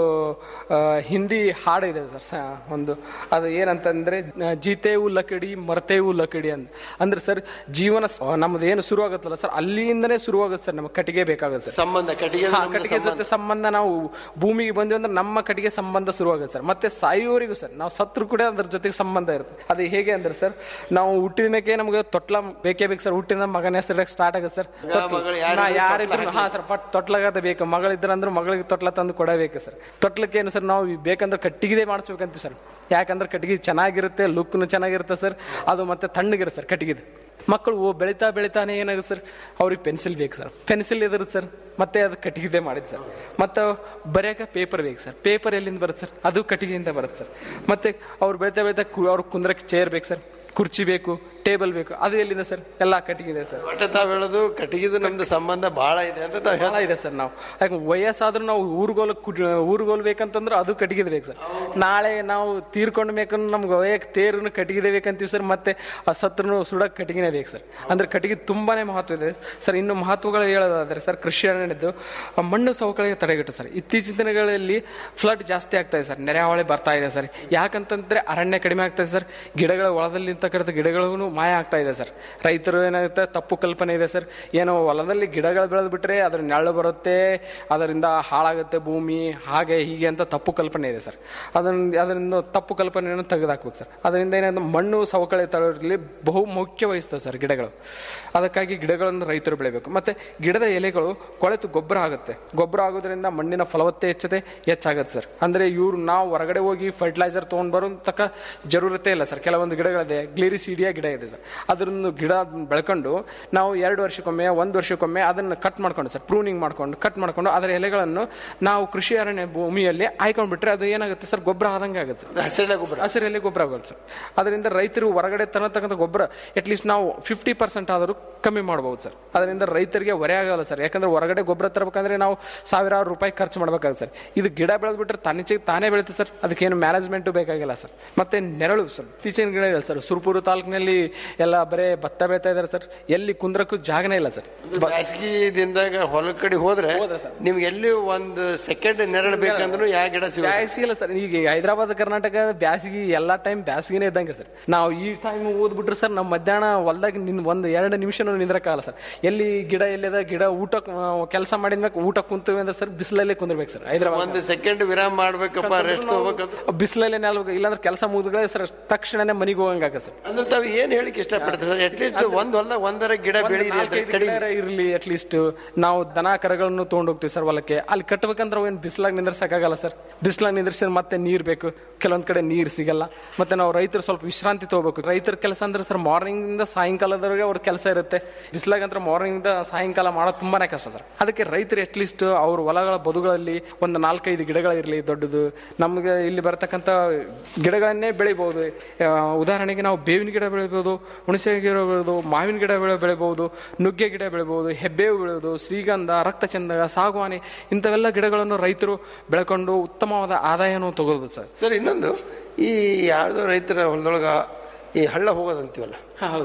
Speaker 3: ಆ, ಹಿಂದಿ ಹಾಡು ಇದೆ ಸರ್ ಸ- ಒಂದು ಅದು ಏನಂತಂದ್ರೆ ಆ, ಜೀತೇವು ಲಕಡಿ ಮರ್ತೇವು ಲಕಡಿ ಅಂತ ಅಂದ್ರೆ ಸರ್ ಜೀವನ ಸ- ನಮ್ದು ಏನು ಶುರು ಆಗುತ್ತಲ್ಲ ಸರ್ ಅಲ್ಲಿಂದನೇ ಶುರು ಆಗುತ್ತೆ ಸರ್ ನಮಗೆ ಕಟ್ಟಿಗೆ ಬೇಕಾಗುತ್ತೆ ಸರ್
Speaker 2: ಸಂಬಂಧ ಕಟ್ಟಿಗೆ
Speaker 3: ಹಾ, ಕಟ್ಟಿಗೆ ಜೊತೆ ಸಂಬಂಧ ನಾವು ಭೂಮಿಗೆ ಬಂದ್ವಿ ಅಂದ್ರೆ ನಮ್ಮ ಕಟ್ಟಿಗೆ ಸಂಬಂಧ ಶುರುವಾಗುತ್ತೆ ಸರ್ ಮತ್ತೆ ಸಾಯುವವರೆಗೂ ಸರ್ ನಾವು ಸತ್ರು ಕೂಡ ಅದ್ರ ಜೊತೆಗೆ ಸಂಬಂಧ ಇರುತ್ತೆ ಅದು ಹೇಗೆ ಅಂದ್ರೆ ಸರ್ ನಾವು ಹುಟ್ಟಿದ ಮೇಲೆ ನಮಗೆ ತೊಟ್ಲ ಬೇಕೇ ಬೇಕು ಸರ್ ಹುಟ್ಟಿದ ಮಗನ ಹೆಸರು ಸ್ಟಾರ್ಟ್ ಆಗುತ್ತೆ ಸರ್
Speaker 2: ಮಗಳು ಯಾರಿದ್ರು
Speaker 3: ಯಾರಿದ್ರು
Speaker 2: ತೊಟ್ಲ
Speaker 3: ಹಾ ಸರ್ ಪಟ್ ತೊಟ್ಲಾಗದ ಬೇಕು ಮಗಳಿದ್ರಂದ್ರೆ ಮಗಳಿಗೆ ತೊಟ್ಲ ತಂದು ಕೊಡಬೇಕು ಸರ್ ತೊಟ್ಲಕ್ಕೆ ಏನು ಸರ್ ನಾವು ಬೇಕಂದ್ರೆ ಕಟ್ಟಿಗೆ ಮಾಡಿಸ್ಬೇಕಂತ ಸರ್ ಯಾಕಂದ್ರೆ ಕಟ್ಟಿಗೆ ಚೆನ್ನಾಗಿರುತ್ತೆ ಲುಕ್ನು ಚೆನ್ನಾಗಿರುತ್ತೆ ಸರ್ ಅದು ಮತ್ತೆ ತಣ್ಣಗಿರುತ್ತೆ ಸರ್ ಕಟ್ಟಿಗೆದು ಮಕ್ಕಳು ಓ ಬೆಳಿತಾ ಬೆಳಿತಾನೆ ಏನಾಗುತ್ತೆ ಸರ್ ಅವ್ರಿಗೆ ಪೆನ್ಸಿಲ್ ಬೇಕು ಸರ್ ಪೆನ್ಸಿಲ್ ಇದಿರುತ್ತೆ ಸರ್ ಮತ್ತೆ ಅದು ಕಟ್ಟಿಗೆ ಮಾಡಿದ್ದು ಸರ್ ಮತ್ತೆ ಬರೆಯಕ್ಕೆ ಪೇಪರ್ ಬೇಕು ಸರ್ ಪೇಪರ್ ಎಲ್ಲಿಂದ ಬರುತ್ತೆ ಸರ್ ಅದು ಕಟ್ಟಿಗೆಯಿಂದ ಬರುತ್ತೆ ಸರ್ ಮತ್ತೆ ಅವ್ರು ಬೆಳಿತಾ ಬೆಳಿತಾ ಕು- ಅವ್ರು ಕುಂದ್ರಕ್ಕೆ ಚೇರ್ ಬೇಕು ಸರ್ ಕುರ್ಚಿ ಬೇಕು ಟೇಬಲ್ ಬೇಕು ಅದು ಎಲ್ಲಿಂದ ಸರ್ ಎಲ್ಲ ಕಟ್ಟಿಗೆ ಇದೆ ಸರ್
Speaker 2: ಒಟ್ಟು ತಾವ್ ಹೇಳೋದು ಕಟ್ಟಿಗೆದು ನಮ್ದು ಸಂಬಂಧ ಬಹಳ ಇದೆ ಅಂತ ತಾವ್
Speaker 3: ಬಹಳ ಇದೆ ಸರ್ ನಾವು ಯಾಕೆ ವಯಸ್ಸಾದ್ರೂ ನಾವು ಊರ್ಗೋಲ್ ಊರ್ಗೋಲ್ ಬೇಕಂತಂದ್ರೆ ಅದು ಕಟ್ಟಿಗೆ ಬೇಕು ಸರ್ ನಾಳೆ ನಾವು ತೀರ್ಕೊಂಡ್ ಬೇಕಂದ್ರೆ ನಮ್ಗೆ ಒಯ್ಯಕ್ಕೆ ತೇರುನು ಕಟ್ಟಿಗೆ ಬೇಕಂತೀವಿ ಸರ್ ಮತ್ತೆ ಆ ಸತ್ರುನು ಸುಡಕ್ ಕಟ್ಟಿಗೆನೇ ಬೇಕು ಸರ್ ಅಂದ್ರೆ ಕಟ್ಟಿಗೆ ತುಂಬಾನೇ ಮಹತ್ವ ಇದೆ ಸರ್ ಇನ್ನು ಮಹತ್ವಗಳು ಹೇಳೋದಾದ್ರೆ ಸರ್ ಕೃಷಿ ಅರಣ್ಯದ್ದು ಆ ಮಣ್ಣು ಸವಕಳಿಗೆ ತಡೆಗಟ್ಟು ಸರ್ ಇತ್ತೀಚಿನ ದಿನಗಳಲ್ಲಿ ಫ್ಲಡ್ ಜಾಸ್ತಿ ಆಗ್ತಾ ಇದೆ ಸರ್ ನೆರೆಹಾವಳಿ ಬರ್ತಾ ಇದೆ ಸರ್ ಯಾಕಂತಂದ್ರೆ ಅರಣ್ಯ ಕಡಿಮೆ ಆಗ್ತಾ ಇದೆ ಸರ್ ಗಿಡಗಳ ಒಳದಲ್ಲಿ ಇರ್ತಕ್ಕಂಥ ಗಿಡಗಳು ಮಾಯ ಆಗ್ತಾ ಇದೆ ಸರ್ ರೈತರು ಏನಾಗುತ್ತೆ ತಪ್ಪು ಕಲ್ಪನೆ ಇದೆ ಸರ್ ಏನೋ ಹೊಲದಲ್ಲಿ ಗಿಡಗಳು ಬೆಳೆದು ಬಿಟ್ರೆ ಅದ್ರ ನೆರಳು ಬರುತ್ತೆ ಅದರಿಂದ ಹಾಳಾಗುತ್ತೆ ಭೂಮಿ ಹಾಗೆ ಹೀಗೆ ಅಂತ ತಪ್ಪು ಕಲ್ಪನೆ ಇದೆ ಸರ್ ಅದನ್ನ ಅದರಿಂದ ತಪ್ಪು ಕಲ್ಪನೆಯನ್ನು ತೆಗೆದುಹಾಕ್ಬೇಕು ಸರ್ ಅದರಿಂದ ಏನಾದ್ರು ಮಣ್ಣು ಸವಕಳಿ ತಡೆಯಲ್ಲಿ ಬಹು ಮುಖ್ಯ ವಹಿಸ್ತವೆ ಸರ್ ಗಿಡಗಳು ಅದಕ್ಕಾಗಿ ಗಿಡಗಳನ್ನು ರೈತರು ಬೆಳಿಬೇಕು ಮತ್ತೆ ಗಿಡದ ಎಲೆಗಳು ಕೊಳೆತು ಗೊಬ್ಬರ ಆಗುತ್ತೆ ಗೊಬ್ಬರ ಆಗೋದ್ರಿಂದ ಮಣ್ಣಿನ ಫಲವತ್ತೆ ಹೆಚ್ಚತೆ ಹೆಚ್ಚಾಗುತ್ತೆ ಸರ್ ಅಂದ್ರೆ ಇವ್ರು ನಾವು ಹೊರಗಡೆ ಹೋಗಿ ಫರ್ಟಿಲೈಸರ್ ತೊಗೊಂಡ್ ಬರೋ ತಕ್ಕ ಜರೂರತೆ ಇಲ್ಲ ಸರ್ ಕೆಲವೊಂದು ಗಿಡಗಳಿದೆ ಗ್ಲಿರಿಸೀಡಿಯಾ ಗಿಡ ಇದೆ ಸರ್ ಅದನ್ನು ಗಿಡ ಬೆಳ್ಕೊಂಡು ನಾವು ಎರಡು ವರ್ಷಕ್ಕೊಮ್ಮೆ ಒಂದು ವರ್ಷಕ್ಕೊಮ್ಮೆ ಅದನ್ನು ಕಟ್ ಮಾಡ್ಕೊಂಡು ಸರ್ ಪ್ರೂನಿಂಗ್ ಮಾಡ್ಕೊಂಡು ಕಟ್ ಮಾಡ್ಕೊಂಡು ಅದರ ಎಲೆಗಳನ್ನು ನಾವು ಕೃಷಿ ಅರಣ್ಯ ಭೂಮಿಯಲ್ಲಿ ಆಯ್ಕೊಂಡ್ಬಿಟ್ರೆ ಅದು ಏನಾಗುತ್ತೆ ಸರ್ ಗೊಬ್ಬರ ಆದಂಗೆ ಆಗುತ್ತೆ ಸರ್
Speaker 2: ಹಸಿರೆಲೆ ಗೊಬ್ಬರ
Speaker 3: ಹಸಿರೆಲೆ ಗೊಬ್ಬರ ಆಗುತ್ತೆ ಸರ್ ಅದರಿಂದ ರೈತರು ಹೊರಗಡೆ ತರತಕ್ಕಂಥ ಗೊಬ್ಬರ ಅಟ್ಲೀಸ್ಟ್ ನಾವು ಫಿಫ್ಟಿ ಪರ್ಸೆಂಟ್ ಆದರೂ ಕಮ್ಮಿ ಮಾಡ್ಬೋದು ಸರ್ ಅದರಿಂದ ರೈತರಿಗೆ ಹೊರೆ ಆಗಲ್ಲ ಸರ್ ಯಾಕಂದ್ರೆ ಹೊರಗಡೆ ಗೊಬ್ಬರ ತರಬೇಕಂದ್ರೆ ನಾವು ಸಾವಿರಾರು ರೂಪಾಯಿ ಖರ್ಚು ಮಾಡ್ಬೇಕಾಗುತ್ತೆ ಸರ್ ಇದು ಗಿಡ ಬೆಳೆದ್ಬಿಟ್ರೆ ತನಿಚೆ ತಾನೇ ಬೆಳೀತದೆ ಸರ್ ಅದಕ್ಕೇನು ಮ್ಯಾನೇಜ್ಮೆಂಟು ಬೇಕಾಗಿಲ್ಲ ಸರ್ ಮತ್ತೆ ನೆರಳು ಸರ್ ಇತ್ತೀಚಿನ ಗಿಡ ಇದೆ ಸರ್ ಸುರ್ಪುರು ತಾಲೂಕಿನಲ್ಲಿ ಎಲ್ಲ ಬರೇ ಭತ್ತ ಬೆಳೀತಾ ಇದ್ದಾರೆ ಸರ್ ಎಲ್ಲಿ ಕುಂದ್ರಕ್ಕೂ ಜಾಗನೇ ಇಲ್ಲ ಸರ್
Speaker 2: ಬ್ಯಾಸಗಿ ದಿನದಾಗ ಹೊಲ ಕಡೆ ಹೋದ್ರೆ ನಿಮ್ಗೆ ಎಲ್ಲಿ ಒಂದು ಸೆಕೆಂಡ್ ನೆರಳು ಬೇಕಂದ್ರೂ ಯಾವ ಗಿಡ ಸಿಗ
Speaker 3: ಬ್ಯಾಸಿಗೆ ಇಲ್ಲ ಸರ್ ಈಗ ಹೈದರಾಬಾದ್ ಕರ್ನಾಟಕ ಬ್ಯಾಸಿಗೆ ಎಲ್ಲಾ ಟೈಮ್ ಬ್ಯಾಸಿಗೆನೇ ಇದ್ದಂಗೆ ಸರ್ ನಾವು ಈ ಟೈಮ್ ಓದ್ಬಿಟ್ರೆ ಸರ್ ನಮ್ಮ ಮಧ್ಯಾಹ್ನ ಹೊಲ್ದಾಗ ನಿನ್ ಒಂದು ಎರಡು ನಿಮಿಷನೂ ನಿಂದ್ರಕ್ಕಾಗಲ್ಲ ಸರ್ ಎಲ್ಲಿ ಗಿಡ ಎಲ್ಲಿದೆ ಗಿಡ ಊಟ ಕೆಲಸ ಮಾಡಿದ್ಮೇಲೆ ಊಟ ಕುಂತೀವಿ ಅಂದ್ರೆ ಸರ್ ಬಿಸಿಲಲ್ಲೇ ಕುಂದಿರ್ಬೇಕು ಸರ್ ಹೈದರಾಬಾದ್
Speaker 2: ಒಂದು ಸೆಕೆಂಡ್ ವಿರಾಮ ಮಾಡ್ಬೇಕಪ್ಪ ರೆಸ್ಟ್ ಹೋಗ್ಬೇಕಂತ
Speaker 3: ಬಿಸಿಲಲ್ಲೇ ನೆಲ್ಬೇಕು ಇಲ್ಲಾಂದ್ರೆ ಕೆಲಸ ಮುಗಿದ್ಗಳೇ ಸರ್ ತಕ್ಷಣನೇ ಮನೆಗೆ ಹೋಗಂಗಾಗ ಸರ್
Speaker 2: ಅಂದ್ರೆ ತಾವ್ ಏನ್ ಹೇಳಿಕ್ ಇಷ್ಟಪಡ್ತೀವಿ ಸರ್ ಅಟ್ಲೀಸ್ಟ್ ಒಂದ್ ಹೊಲ್ದಾಗ ಒಂದರ ಗಿಡ ಬೆಳೀರಿ ಅಂದ್ರೆ ಕಡಿಮೆ
Speaker 3: ಇರಲಿ ಅಟ್ಲೀಸ್ಟ್ ನಾವು ದನ ಕರಗಳನ್ನು ತೊಗೊಂಡು ಹೋಗ್ತೀವಿ ಸರ್ ಹೊಲಕ್ಕೆ ಅಲ್ಲಿ ಕಟ್ಬೇಕಂದ್ರೆ ಏನು ಬಿಸಿಲಾಗ ನಿಂದ್ರಸಕ್ಕಾಗಲ್ಲ ಸರ್ ಬಿಸಿಲಾಗ ನಿಂದ್ರಿಸಿ ಮತ್ತೆ ನೀರ್ ಬೇಕು ಕೆಲವೊಂದ್ ಕಡೆ ನೀರ್ ಸಿಗಲ್ಲ ಮತ್ತೆ ನಾವು ರೈತರು ಸ್ವಲ್ಪ ವಿಶ್ರಾಂತಿ ತಗೋಬೇಕು ರೈತರ ಕೆಲಸ ಅಂದ್ರೆ ಸರ್ ಮಾರ್ನಿಂಗ್ ಇಂದ ಸಾಯಂಕಾಲದವರೆಗೆ ಅವ್ರ ಕೆಲಸ ಇರುತ್ತೆ ಬಿಸಿಲಾಗ ಅಂದ್ರೆ ಮಾರ್ನಿಂಗ್ ಇಂದ ಸಾಯಂಕಾಲ ಮಾಡೋದು ತುಂಬಾನೇ ಕಷ್ಟ ಸರ್ ಅದಕ್ಕೆ ರೈತರು ಅಟ್ಲೀಸ್ಟ್ ಅವ್ರ ಹೊಲಗಳ ಬದುಗಳಲ್ಲಿ ಒಂದು ನಾಲ್ಕೈದು ಗಿಡಗಳಿರಲಿ ದೊಡ್ಡದು ನಮ್ಗೆ ಇಲ್ಲಿ ಬರತಕ್ಕಂಥ ಗಿಡಗಳನ್ನೇ ಬೆಳಿಬಹುದು ಆ, ಉದಾಹರಣೆಗೆ ನಾವು ಬೇವಿನ ಗಿಡ ಬೆಳಿಬಹುದು ಹುಣಸೆ ಗಿಡ ಬೆಳೆದು ಮಾವಿನ ಗಿಡ ಬೆಳೆ ಬೆಳಿಬಹುದು ನುಗ್ಗೆ ಗಿಡ ಬೆಳಿಬಹುದು ಹೆಬ್ಬೇವು ಬೆಳೆಯೋದು ಶ್ರೀಗಂಧ ರಕ್ತಚಂದಕ ಸಾಗುವಾನಿ ಇಂಥವೆಲ್ಲ ಗಿಡಗಳನ್ನು ರೈತರು ಬೆಳ್ಕೊಂಡು ಉತ್ತಮವಾದ ಆದಾಯನೂ ತಗೋಬಹುದು ಸರ್
Speaker 2: ಸರ್ ಇನ್ನೊಂದು ಈ ಯಾವ್ದೋ ರೈತರ ಹೊಲದೊಳಗ ಈ ಹಳ್ಳ ಹೋಗೋದಂತೀವಲ್ಲ
Speaker 3: ಹೌದು ಸರ್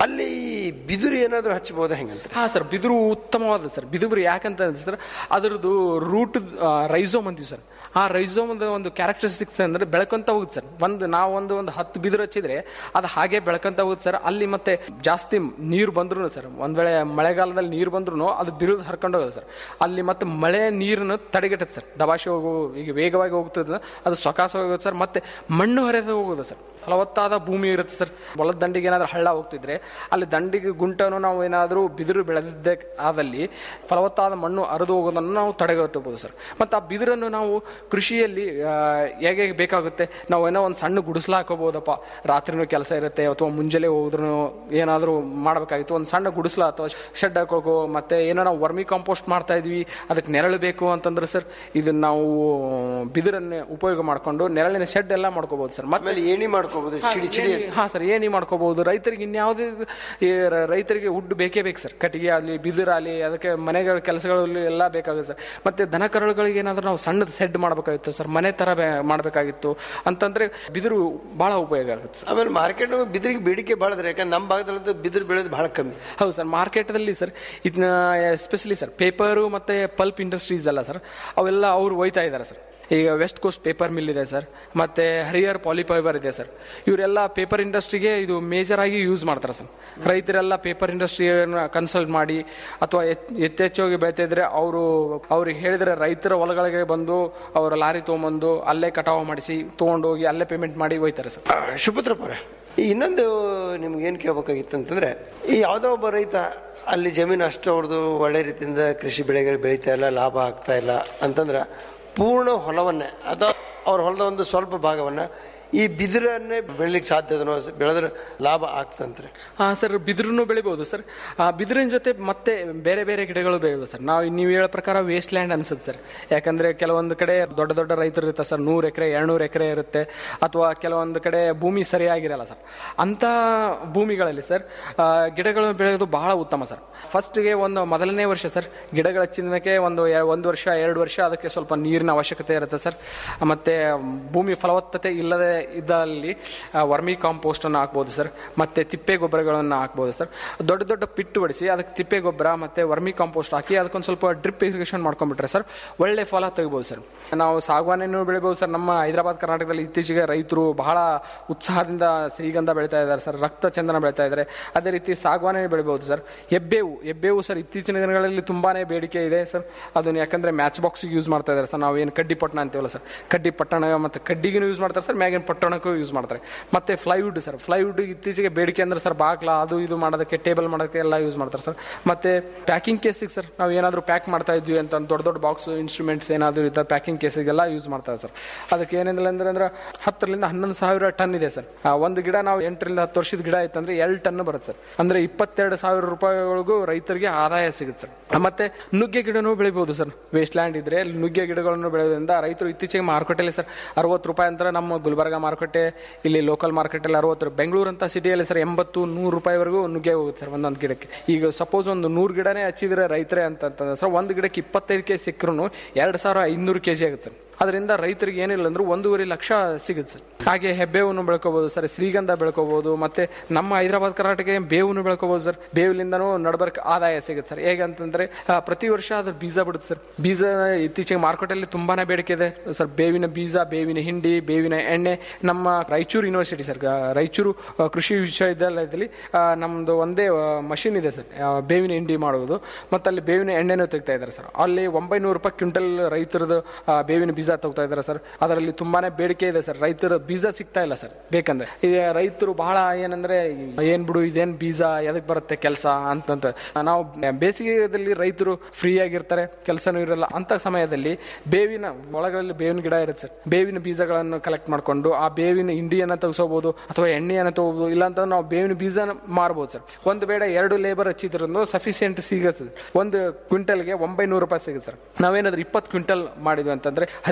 Speaker 2: ಅಲ್ಲಿ ಬಿದಿರು ಏನಾದರೂ ಹಚ್ಚಬಹುದಾ ಹೆಂಗಂತ
Speaker 3: ಹಾ ಸರ್ ಬಿದಿರು ಉತ್ತಮವಾದ ಸರ್ ಬಿದಿರು ಯಾಕಂತ ಅಂದ್ರೆ ಸರ್ ಅದರದ್ದು ರೂಟ್ ರೈಸೋಮ್ ಅಂತೀವಿ ಸರ್ ಆ ರೈಸೋಮ್ ಒಂದು ಕ್ಯಾರೆಕ್ಟರಿಸ್ಟಿಕ್ಸ್ ಅಂದ್ರೆ ಬೆಳಕಂತ ಹೋಗುತ್ತೆ ಸರ್ ಒಂದು ನಾವು ಒಂದು ಒಂದು ಹತ್ತು ಬಿದಿರು ಹಚ್ಚಿದ್ರೆ ಅದು ಹಾಗೆ ಬೆಳಕಂತ ಹೋಗುತ್ತೆ ಸರ್ ಅಲ್ಲಿ ಮತ್ತೆ ಜಾಸ್ತಿ ನೀರು ಬಂದ್ರು ಸರ್ ಒಂದ್ ವೇಳೆ ಮಳೆಗಾಲದಲ್ಲಿ ನೀರು ಬಂದ್ರು ಅದು ಬಿರುದು ಹರ್ಕೊಂಡು ಹೋಗೋದು ಸರ್ ಅಲ್ಲಿ ಮತ್ತೆ ಮಳೆ ನೀರನ್ನು ತಡೆಗಟ್ಟುತ್ತೆ ಸರ್ ದಬಾಶಿ ಹೋಗು ಈಗ ವೇಗವಾಗಿ ಹೋಗ್ತದೆ ಅದು ಸ್ವಕಾಸ ಹೋಗುತ್ತೆ ಸರ್ ಮತ್ತೆ ಮಣ್ಣು ಹರಿದು ಹೋಗೋದು ಸರ್ ಫಲವತ್ತಾದ ಭೂಮಿ ಇರುತ್ತೆ ಸರ್ ಹೊಲದ ದಂಡಿಗೆ ಏನಾದರೂ ಹಳ್ಳ ಹೋಗ್ತಿದ್ರೆ ಅಲ್ಲಿ ದಂಡಿಗೆ ಗುಂಟನು ನಾವು ಏನಾದರೂ ಬಿದಿರು ಬೆಳೆದಿದ್ದೆ ಆದಲ್ಲಿ ಫಲವತ್ತಾದ ಮಣ್ಣು ಹರಿದು ಹೋಗೋದನ್ನು ನಾವು ತಡೆಗಟ್ಟಬಹುದು ಸರ್ ಮತ್ತು ಆ ಬಿದಿರನ್ನು ನಾವು ಕೃಷಿಯಲ್ಲಿ ಆ, ಹೇಗೆ ಹೇಗೆ ಬೇಕಾಗುತ್ತೆ ನಾವು ಏನೋ ಒಂದು ಸಣ್ಣ ಗುಡಿಸ್ಲ ಹಾಕೋಬಹುದಪ್ಪ ರಾತ್ರಿನೂ ಕೆಲಸ ಇರುತ್ತೆ ಅಥವಾ ಮುಂಜಾನೆ ಹೋದ್ರೂ ಏನಾದರೂ ಮಾಡಬೇಕಾಗಿತ್ತು ಒಂದು ಸಣ್ಣ ಗುಡಿಸ್ಲ ಅಥವಾ ಶೆಡ್ ಹಾಕೋಕೋ ಮತ್ತೆ ಏನೋ ನಾವು ವರ್ಮಿ ಕಾಂಪೋಸ್ಟ್ ಮಾಡ್ತಾ ಇದ್ವಿ ಅದಕ್ಕೆ ನೆರಳು ಬೇಕು ಅಂತಂದ್ರೆ ಸರ್ ಇದನ್ನ ನಾವು ಬಿದಿರನ್ನೇ ಉಪಯೋಗ ಮಾಡಿಕೊಂಡು ನೆರಳಿನ ಶೆಡ್ ಎಲ್ಲ ಮಾಡ್ಕೋಬಹುದು ಸರ್ ಮತ್ತೆ
Speaker 2: ಏಣಿ ಮಾಡ್ಕೋಬಹುದು ಚಿಡಿ ಚಿಡಿ
Speaker 3: ಏಣಿ- ಹಾ ಸರ್ ಏಣಿ ಮಾಡ್ಕೋಬಹುದು ರೈತರಿಗೆ ಇನ್ಯಾವುದೇ ಈ ರ- ರೈತರಿಗೆ ಉಡ್ ಬೇಕೇ ಬೇಕು ಸರ್ ಕಟ್ಟಿಗೆ ಆಗಲಿ ಬಿದಿರಾಗಲಿ ಅದಕ್ಕೆ ಮನೆಗಳ ಕೆಲಸಗಳಲ್ಲಿ ಎಲ್ಲ ಬೇಕಾಗುತ್ತೆ ಸರ್ ಮತ್ತೆ ದನ ಕರುಳುಗಳಿಗೆ ಏನಾದರೂ ನಾವು ಸಣ್ಣದ ಸೆಡ್ ಮಾಡಬೇಕಾಗಿತ್ತು ಸರ್ ಮನೆ ತರ ಬೇ- ಮಾಡಬೇಕಾಗಿತ್ತು ಅಂತಂದ್ರೆ ಬಿದಿರು ಬಹಳ ಉಪಯೋಗ ಆಗುತ್ತೆ ಸರ್.
Speaker 2: ಆಮೇಲೆ ಮಾರ್ಕೆಟ್ ಬಿದಿರಿಗೆ ಬೇಡಿಕೆ ಭಾಳ ಅದ ಯಾಕಂದ್ರೆ ನಮ್ಮ ಭಾಗದಲ್ಲಿ ಬಿದಿರು ಬೆಳೆಯೋದು ಬಹಳ ಕಮ್ಮಿ
Speaker 3: ಹೌದು ಸರ್ ಮಾರ್ಕೆಟಲ್ಲಿ ಸರ್ ಇದನ್ನ ಎಸ್ಪೆಷಲಿ ಸರ್ ಪೇಪರು ಮತ್ತೆ ಪಲ್ಪ್ ಇಂಡಸ್ಟ್ರೀಸ್ ಅಲ್ಲ ಸರ್ ಅವೆಲ್ಲ ಅವ್ರು ಒಯ್ತಾ ಇದ್ದಾರೆ ಸರ್ ಈಗ ವೆಸ್ಟ್ ಕೋಸ್ಟ್ ಪೇಪರ್ ಮಿಲ್ ಇದೆ ಸರ್ ಮತ್ತೆ ಹರಿಯರ್ ಪಾಲಿಫೈಬರ್ ಇದೆ ಸರ್ ಇವರೆಲ್ಲ ಪೇಪರ್ ಇಂಡಸ್ಟ್ರಿಗೆ ಇದು ಮೇಜರ್ ಆಗಿ ಯೂಸ್ ಮಾಡ್ತಾರೆ ಸರ್ ರೈತರೆಲ್ಲ ಪೇಪರ್ ಇಂಡಸ್ಟ್ರಿಯನ್ನು ಕನ್ಸಲ್ಟ್ ಮಾಡಿ ಅಥವಾ ಯಥೇಚ್ಛವಾಗಿ ಬೆಳಿತಾ ಇದ್ರೆ ಅವರು ಅವ್ರಿಗೆ ಹೇಳಿದ್ರೆ ರೈತರ ಹೊಲಗಳಿಗೆ ಬಂದು ಅವರು ಲಾರಿ ತೊಗೊಂಬಂದು ಅಲ್ಲೇ ಕಟಾವು ಮಾಡಿಸಿ ತೊಗೊಂಡು ಹೋಗಿ ಅಲ್ಲೇ ಪೇಮೆಂಟ್ ಮಾಡಿ ಒಯ್ತಾರೆ ಸರ್
Speaker 2: ಶುಭತ್ರಪ್ಪರ ಇನ್ನೊಂದು ನಿಮ್ಗೆ ಏನು ಕೇಳಬೇಕಾಗಿತ್ತು ಅಂತಂದ್ರೆ ಈ ಯಾವುದೋ ಒಬ್ಬ ರೈತ ಅಲ್ಲಿ ಜಮೀನು ಅಷ್ಟು ಅವ್ರದ್ದು ಒಳ್ಳೆ ರೀತಿಯಿಂದ ಕೃಷಿ ಬೆಳೆಗಳು ಬೆಳೀತಾ ಇಲ್ಲ ಲಾಭ ಆಗ್ತಾ ಇಲ್ಲ ಅಂತಂದ್ರೆ ಪೂರ್ಣ ಹೊಲವನ್ನೇ ಅಥವಾ ಅವ್ರ ಹೊಲದ ಒಂದು ಸ್ವಲ್ಪ ಭಾಗವನ್ನ ಈ ಬಿದಿರನ್ನೇ ಬೆಳಿಲಿಕ್ಕೆ ಸಾಧ್ಯ ಅದನೋ ಬೆಳೆದ್ರೆ ಲಾಭ ಆಗ್ತಂತ್ರೆ
Speaker 3: ಹಾ ಸರ್ ಬಿದಿರನ್ನು ಬೆಳಿಬಹುದು ಸರ್ ಆ ಬಿದಿರಿನ ಜೊತೆ ಮತ್ತೆ ಬೇರೆ ಬೇರೆ ಗಿಡಗಳು ಬೆಳೆಯುವುದು ಸರ್ ನಾವು ನೀವು ಹೇಳೋ ಪ್ರಕಾರ ವೇಸ್ಟ್ ಲ್ಯಾಂಡ್ ಅನ್ಸುತ್ತೆ ಸರ್ ಯಾಕಂದ್ರೆ ಕೆಲವೊಂದು ಕಡೆ ದೊಡ್ಡ ದೊಡ್ಡ ರೈತರು ಇರ್ತಾರೆ ಸರ್ ನೂರು ಎಕರೆ ಎರಡ್ನೂರು ಎಕರೆ ಇರುತ್ತೆ ಅಥವಾ ಕೆಲವೊಂದು ಕಡೆ ಭೂಮಿ ಸರಿಯಾಗಿರಲ್ಲ ಸರ್ ಅಂತ ಭೂಮಿಗಳಲ್ಲಿ ಸರ್ ಆ, ಗಿಡಗಳು ಬೆಳೆಯೋದು ಬಹಳ ಉತ್ತಮ ಸರ್ ಫಸ್ಟ್ಗೆ ಒಂದು ಮೊದಲನೇ ವರ್ಷ ಸರ್ ಗಿಡಗಳು ಹಚ್ಚಿದ ಮೇಲೆ ಒಂದು ಎ- ಒಂದು ವರ್ಷ ಎರಡು ವರ್ಷ ಅದಕ್ಕೆ ಸ್ವಲ್ಪ ನೀರಿನ ಅವಶ್ಯಕತೆ ಇರುತ್ತೆ ಸರ್ ಮತ್ತೆ ಭೂಮಿ ಫಲವತ್ತತೆ ಇಲ್ಲದೆ ಇದ್ದಲ್ಲಿ ವರ್ಮಿ ಕಾಂಪೋಸ್ಟ್ ಅನ್ನು ಹಾಕ್ಬೋದು ಸರ್ ಮತ್ತೆ ತಿಪ್ಪೆ ಗೊಬ್ಬರಗಳನ್ನು ಹಾಕ್ಬೋದು ಸರ್ ದೊಡ್ಡ ದೊಡ್ಡ ಪಿಟ್ಟು ಹೊಡಿಸಿ ಅದಕ್ಕೆ ತಿಪ್ಪೆ ಗೊಬ್ಬರ ಮತ್ತೆ ವರ್ಮಿ ಕಾಂಪೋಸ್ಟ್ ಹಾಕಿ ಅದಕ್ಕೊಂದು ಸ್ವಲ್ಪ ಡ್ರಿಪ್ ಇರಿಗೇಷನ್ ಮಾಡ್ಕೊಂಡ್ಬಿಟ್ರೆ ಸರ್ ಒಳ್ಳೆ ಫಲ ತೆಗಿಬೋದು ಸರ್ ನಾವು ಸಾಗವಾನಿನೂ ಬೆಳಿಬೋದು ಸರ್ ನಮ್ಮ ಹೈದರಾಬಾದ್ ಕರ್ನಾಟಕದಲ್ಲಿ ಇತ್ತೀಚೆಗೆ ರೈತರು ಬಹಳ ಉತ್ಸಾಹದಿಂದ ಶ್ರೀಗಂಧ ಬೆಳೀತಾ ಇದ್ದಾರೆ ಸರ್ ರಕ್ತ ಚಂದನ ಬೆಳೀತಾ ಇದ್ದಾರೆ ಅದೇ ರೀತಿ ಸಾಗವಾನಿ ಬೆಳಿಬೋದು ಸರ್ ಹೆಬ್ಬೇವು ಹೆಬ್ಬೇವು ಸರ್ ಇತ್ತೀಚಿನ ದಿನಗಳಲ್ಲಿ ತುಂಬಾನೇ ಬೇಡಿಕೆ ಇದೆ ಸರ್ ಅದನ್ನ ಯಾಕಂದ್ರೆ ಮ್ಯಾಚ್ ಬಾಕ್ಸ್ ಯೂಸ್ ಮಾಡ್ತಾ ಇದ್ದಾರೆ ಸರ್ ನಾವು ಏನು ಕಡ್ಡಿ ಪಟ್ಟಣ ಅಂತೀವಲ್ಲ ಸರ್ ಕಡ್ಡಿ ಪಟ್ಟಣ ಮತ್ತೆ ಕಡ್ಡಿಗೂ ಯೂಸ್ ಮಾಡ್ತಾರೆ ಸರ್ ಮ್ಯಾಗಿನ ಪಟ್ಟಣಕ್ಕೂ ಯೂಸ್ ಮಾಡ್ತಾರೆ ಮತ್ತೆ ಫ್ಲೈವುಡ್ ಸರ್ ಫ್ಲೈವುಡ್ ಇತ್ತೀಚೆಗೆ ಬೇಡಿಕೆ ಅಂದ್ರೆ ಸರ್ ಬಾಗ್ಲ ಅದು ಇದು ಮಾಡೋದಕ್ಕೆ ಟೇಬಲ್ ಮಾಡೋದಕ್ಕೆ ಎಲ್ಲ ಯೂಸ್ ಮಾಡ್ತಾರೆ ಸರ್ ಮತ್ತೆ ಪ್ಯಾಕಿಂಗ್ ಕೇಸಿಗೆ ಸರ್ ನಾವು ಏನಾದರೂ ಪ್ಯಾಕ್ ಮಾಡ್ತಾ ಇದ್ವಿ ಅಂತ ದೊಡ್ಡ ದೊಡ್ಡ ಬಾಕ್ಸ್ ಇನ್ಸ್ಟ್ರೂಮೆಂಟ್ಸ್ ಏನಾದರೂ ಇದ್ದ ಪ್ಯಾಕಿಂಗ್ ಕೇಸಿಗೆಲ್ಲ ಯೂಸ್ ಮಾಡ್ತಾರೆ ಸರ್ ಅದಕ್ಕೆ ಏನಿಲ್ಲ ಅಂದ್ರೆ ಅಂದ್ರೆ ಹತ್ತರಿಂದ ಹನ್ನೊಂದು ಸಾವಿರ ಟನ್ ಇದೆ ಸರ್ ಆ ಒಂದು ಗಿಡ ನಾವು ಎಂಟರಿಂದ ಹತ್ತು ವರ್ಷದ ಗಿಡ ಇತ್ತಂದ್ರೆ ಎರಡು ಟನ್ ಬರುತ್ತೆ ಸರ್ ಅಂದ್ರೆ ಇಪ್ಪತ್ತೆರಡು ಸಾವಿರ ರೂಪಾಯಿಗಳಿಗೂ ರೈತರಿಗೆ ಆದಾಯ ಸಿಗುತ್ತೆ ಸರ್ ಮತ್ತೆ ನುಗ್ಗೆ ಗಿಡನೂ ಬೆಳಿಬಹುದು ಸರ್ ವೇಸ್ಟ್ ಲ್ಯಾಂಡ್ ಇದ್ರೆ ಅಲ್ಲಿ ನುಗ್ಗೆ ಗಿಡಗಳನ್ನು ಬೆಳೆಯೋದ್ರಿಂದ ರೈತರು ಇತ್ತೀಚೆಗೆ ಮಾರುಕಟ್ಟೆಯಲ್ಲಿ ಸರ್ ಅರವತ್ತು ರೂಪಾಯಿ ಅಂತ ನಮ್ಮ ಗುಲ್ಬರ್ಗ ಮಾರುಕಟ್ಟೆ ಇಲ್ಲಿ ಲೋಕಲ್ ಮಾರ್ಕೆಟಲ್ಲಿ ಅರವತ್ತು ಬೆಂಗಳೂರು ಅಂತ ಸಿಟಿಯಲ್ಲಿ ಸರ್ ಎಂಬತ್ತು ನೂರು ರೂಪಾಯಿವರೆಗೂ ನುಗ್ಗೆ ಹೋಗುತ್ತೆ ಸರ್ ಒಂದೊಂದು ಗಿಡಕ್ಕೆ ಈಗ ಸಪೋಸ್ ಒಂದು ನೂರು ಗಿಡನೇ ಹಚ್ಚಿದ್ರೆ ರೈತರೇ ಅಂತಂದ್ರೆ ಸರ್ ಒಂದು ಗಿಡಕ್ಕೆ ಇಪ್ಪತ್ತೈದು ಕೆ ಸಿಕ್ಕರೂ ಎರಡು ಸಾವಿರ ಐನೂರು ಕೆ ಜಿ ಆಗುತ್ತೆ ಸರ್ ಅದರಿಂದ ರೈತರಿಗೆ ಏನಿಲ್ಲ ಅಂದ್ರೂ ಒಂದೂವರೆ ಲಕ್ಷ ಸಿಗುತ್ತೆ ಸರ್ ಹಾಗೆ ಹೆಬ್ಬೇವನ್ನು ಬೆಳ್ಕೋಬಹುದು ಸರ್ ಶ್ರೀಗಂಧ ಬೆಳ್ಕೋಬಹುದು ಮತ್ತೆ ನಮ್ಮ ಹೈದರಾಬಾದ್ ಕರ್ನಾಟಕ ಬೇವನ್ನು ಬೆಳ್ಕೋಬಹುದು ಸರ್ ಬೇವಿನಿಂದನೂ ನಡಬರ್ಕ್ ಆದಾಯ ಸಿಗುತ್ತೆ ಸರ್ ಹೇಗಂತಂದ್ರೆ ಆ, ಪ್ರತಿ ವರ್ಷ ಅದ್ರ ಬೀಜ ಬಿಡುತ್ತೆ ಸರ್ ಬೀಜ ಇತ್ತೀಚೆಗೆ ಮಾರುಕಟ್ಟೆಯಲ್ಲಿ ತುಂಬಾನೇ ಬೇಡಿಕೆ ಇದೆ ಸರ್ ಬೇವಿನ ಬೀಜ ಬೇವಿನ ಹಿಂಡಿ ಬೇವಿನ ಎಣ್ಣೆ ನಮ್ಮ ರಾಯಚೂರು ಯೂನಿವರ್ಸಿಟಿ ಸರ್ ಗ- ರಾಯಚೂರು ಆ, ಕೃಷಿ ವಿಶ್ವವಿದ್ಯಾಲಯದಲ್ಲಿ ಆ, ನಮ್ದು ಒಂದೇ ಮಷಿನ್ ಇದೆ ಸರ್ ಆ, ಬೇವಿನ ಹಿಂಡಿ ಮಾಡುವುದು ಮತ್ತೆ ಅಲ್ಲಿ ಬೇವಿನ ಎಣ್ಣೆನೂ ತೆಗಿತಾ ಇದ್ದಾರೆ ಸರ್ ಅಲ್ಲಿ ಒಂಬೈನೂರು ರೂಪಾಯಿ ಕ್ವಿಂಟಲ್ ರೈತರದ್ದು ಆ, ಬೇವಿನ ಬೀಜ ತಗೋತಾ ಇದ್ದಾರೆ ಸರ್ ಅದರಲ್ಲಿ ತುಂಬಾನೇ ಬೇಡಿಕೆ ಇದೆ ಸರ್ ರೈತರ ಬೀಜ ಸಿಗ್ತಾ ಇಲ್ಲ ಸರ್ ಬೇಕಂದ್ರೆ ಈಗ ರೈತರು ಬಹಳ ಏನಂದ್ರೆ ಏನ್ ಬಿಡು ಇದೇನ್ ಬೀಜ ಎದಕ್ ಬರುತ್ತೆ ಕೆಲಸ ಅಂತಂತ ನಾವು ಬೇಸಿಗೆಯಲ್ಲಿ ರೈತರು ಫ್ರೀ ಆಗಿರ್ತಾರೆ ಕೆಲಸನೂ ಇರಲ್ಲ ಅಂತ ಸಮಯದಲ್ಲಿ ಬೇವಿನ ಒಳಗಳಲ್ಲಿ ಬೇವಿನ ಗಿಡ ಇರುತ್ತೆ ಸರ್ ಬೇವಿನ ಬೀಜಗಳನ್ನು ಕಲೆಕ್ಟ್ ಮಾಡ್ಕೊಂಡು ಆ ಬೇವಿನ ಹಿಂಡಿಯನ್ನ ತೆಗೆಸೋಬಹುದು ಅಥವಾ ಎಣ್ಣೆಯನ್ನ ತಗೋಬಹುದು ಇಲ್ಲ ಅಂತ ನಾವು ಬೇವಿನ ಬೀಜ ಮಾರ್ಬೋದು ಸರ್ ಒಂದು ಬೇಡ ಎರಡು ಲೇಬರ್ ಹಚ್ಚಿದ್ರೂ ಸಫಿಸಿಯೆಂಟ್ ಸಿಗುತ್ತೆ ಒಂದು ಕ್ವಿಂಟಲ್ಗೆ ಒಂಬೈನೂರು ರೂಪಾಯಿ ಸಿಗುತ್ತೆ ಸರ್ ನಾವೇನಾದ್ರೂ ಇಪ್ಪತ್ತು ಕ್ವಿಂಟಲ್ ಮಾಡಿದ್ವಿ ಅಂತಂದ್ರೆ ಹದಿನೈದು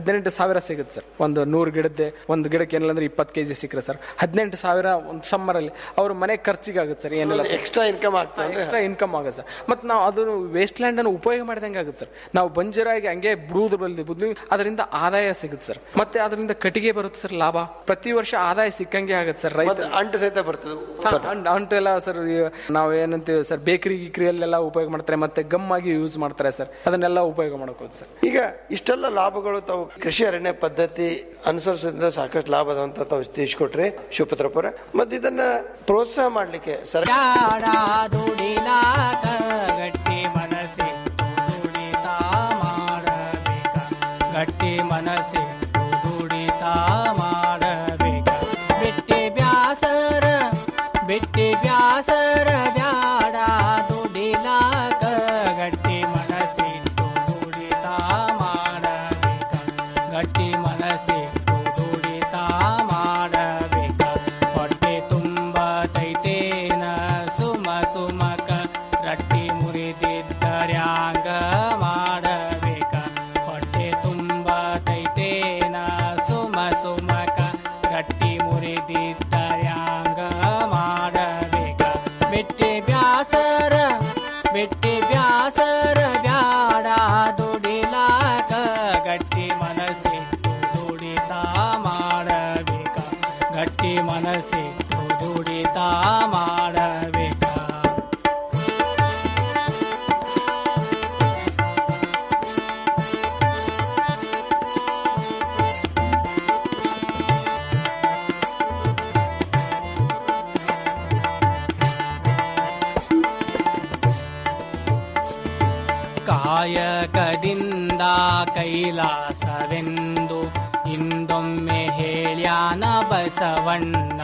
Speaker 3: ಹದಿನೆಂಟು ಸಾವಿರ ಸಿಗುತ್ತೆ ಸರ್ ಒಂದು ನೂರು ಗಿಡದ್ದೆ ಒಂದು ಗಿಡಕ್ಕೆ ಏನಿಲ್ಲ ಅಂದ್ರೆ ಇಪ್ಪತ್ತು ಕೆಜಿ ಸಿಕ್ಕರೆ ಸರ್ ಹದಿನೆಂಟು ಸಾವಿರ ಒಂದು ಸಮ್ಮರ್ ಅಲ್ಲಿ ಅವ್ರ ಮನೆ ಖರ್ಚಿಗೆ ಆಗುತ್ತೆ ಸರ್ ಏನಿಲ್ಲ
Speaker 2: ಎಕ್ಸ್ಟ್ರಾ ಇನ್ಕಮ್ ಆಗ್ತದೆ ಅಂದ್ರೆ
Speaker 3: ಎಕ್ಸ್ಟ್ರಾ ಇನ್ಕಮ್ ಆಗುತ್ತೆ ಸರ್ ಮತ್ತೆ ನಾವು ಅದನ್ನು ವೇಸ್ಟ್ ಲ್ಯಾಂಡ್ ಅನ್ನು ಉಪಯೋಗ ಮಾಡಿದಂಗೆ ಆಗುತ್ತೆ ಸರ್ ನಾವು ಬಂಜರಾಗಿ ಹಂಗೆ ಬಿಡುವುದು ಬಲ್ದಿ ಬುದ್ಧಿ ಅದರಿಂದ ಆದಾಯ ಸಿಗುತ್ತೆ ಸರ್ ಮತ್ತೆ ಅದರಿಂದ ಕಟ್ಟಿಗೆ ಬರುತ್ತೆ ಸರ್ ಲಾಭ ಪ್ರತಿ ವರ್ಷ ಆದಾಯ ಸಿಕ್ಕಂಗೆ ಆಗುತ್ತೆ ಸರ್ ರೈತ
Speaker 2: ಮತ್ತೆ ಅಂಟು ಸಹಿತ ಬರ್ತದೆ
Speaker 3: ಅಂಟೆಲ್ಲ ಸರ್ ನಾವು ಏನಂತೀವಿ ಸರ್ ಬೇಕರಿ ಗಿಕ್ರಿಯಲ್ಲೆಲ್ಲ ಉಪಯೋಗ ಮಾಡ್ತಾರೆ ಮತ್ತೆ ಗಮ್ ಆಗಿ ಯೂಸ್ ಮಾಡ್ತಾರೆ ಸರ್ ಅದನ್ನೆಲ್ಲ ಉಪಯೋಗ ಮಾಡ್ಕೋದು ಸರ್
Speaker 2: ಈಗ ಇಷ್ಟೆಲ್ಲ ಲಾಭಗಳು ತಾವು ಕೃಷಿ ಅರಣ್ಯ ಪದ್ಧತಿ ಅನುಸರಿಸೋದ್ರಿಂದ ಸಾಕಷ್ಟು ಲಾಭ ಅದ ಅಂತ ತಾವು ತಿಳಿಸ್ಕೊಟ್ರಿ ಶಿವಪುತ್ರಪುರ ಮತ್ತೆ ಇದನ್ನ ಪ್ರೋತ್ಸಾಹ ಮಾಡ್ಲಿಕ್ಕೆ ಸರ್
Speaker 4: ದುಡಿಲಾಕ ಗಟ್ಟಿ ಮನಸ್ಸೆ ದುಡಿತಾ ಮಾಡಬೇಕ ಗಟ್ಟಿ ಮನಸ್ಸೆ ದುಡಿತಾ ಮಾಡಬೇಕ ಬಿಟ್ಟಿ ಬ್ಯಾಸರ ಬಿಟ್ಟಿ ಬ್ಯಾಸರ ಬ್ಯಾಡ ದುಡಿಲಾಕ ಗಟ್ಟಿ ಮನಸ್ಸೆ ದುಡಿತಾ ಮಾಡಬೇಕ ಗಟ್ಟಿ ಮನಸ್ಸೆ ದುಡಿತಾ ಮಾಡಬೇಕ ಹೊಟ್ಟೆ ತುಂಬ ತೈತೇನ ಸುಮ ಸುಮಕ ರಟ್ಟಿ ಮುರಿದಿದ್ದರ್ಯಾಂಗ ಮಾಡಬೇಕ ಹೊಟ್ಟೆ ತುಂಬ ತೈತೇನ ಸುಮ ಸುಮಕ ರಟ್ಟಿ ಮುರಿದಿದ್ದರ್ಯಾಂಗ ಮಾಡಬೇಕ ಬಿಟ್ಟಿ ಬ್ಯಾಸರ ಬಿಟ್ಟಿ ಬ್ಯಾಸರ ಬ್ಯಾಡ ದುಡಿಲಾಕ ಗಟ್ಟಿ ಮನಸ್ಸಿಟ್ಟು ದುಡಿತಾ ಮಾಡಬೇಕ ಗಟ್ಟಿ ಮನಸ್ಸಿಟ್ಟು ದುಡಿತಾ ಮಾಡಬೇಕ ಕಾಯಕದಿಂದ ಕೈಲಾಸವೆಂದು ಇಂದೊಮ್ಮೆ ಹೇಳ್ಯಾನ ಬಸವಣ್ಣ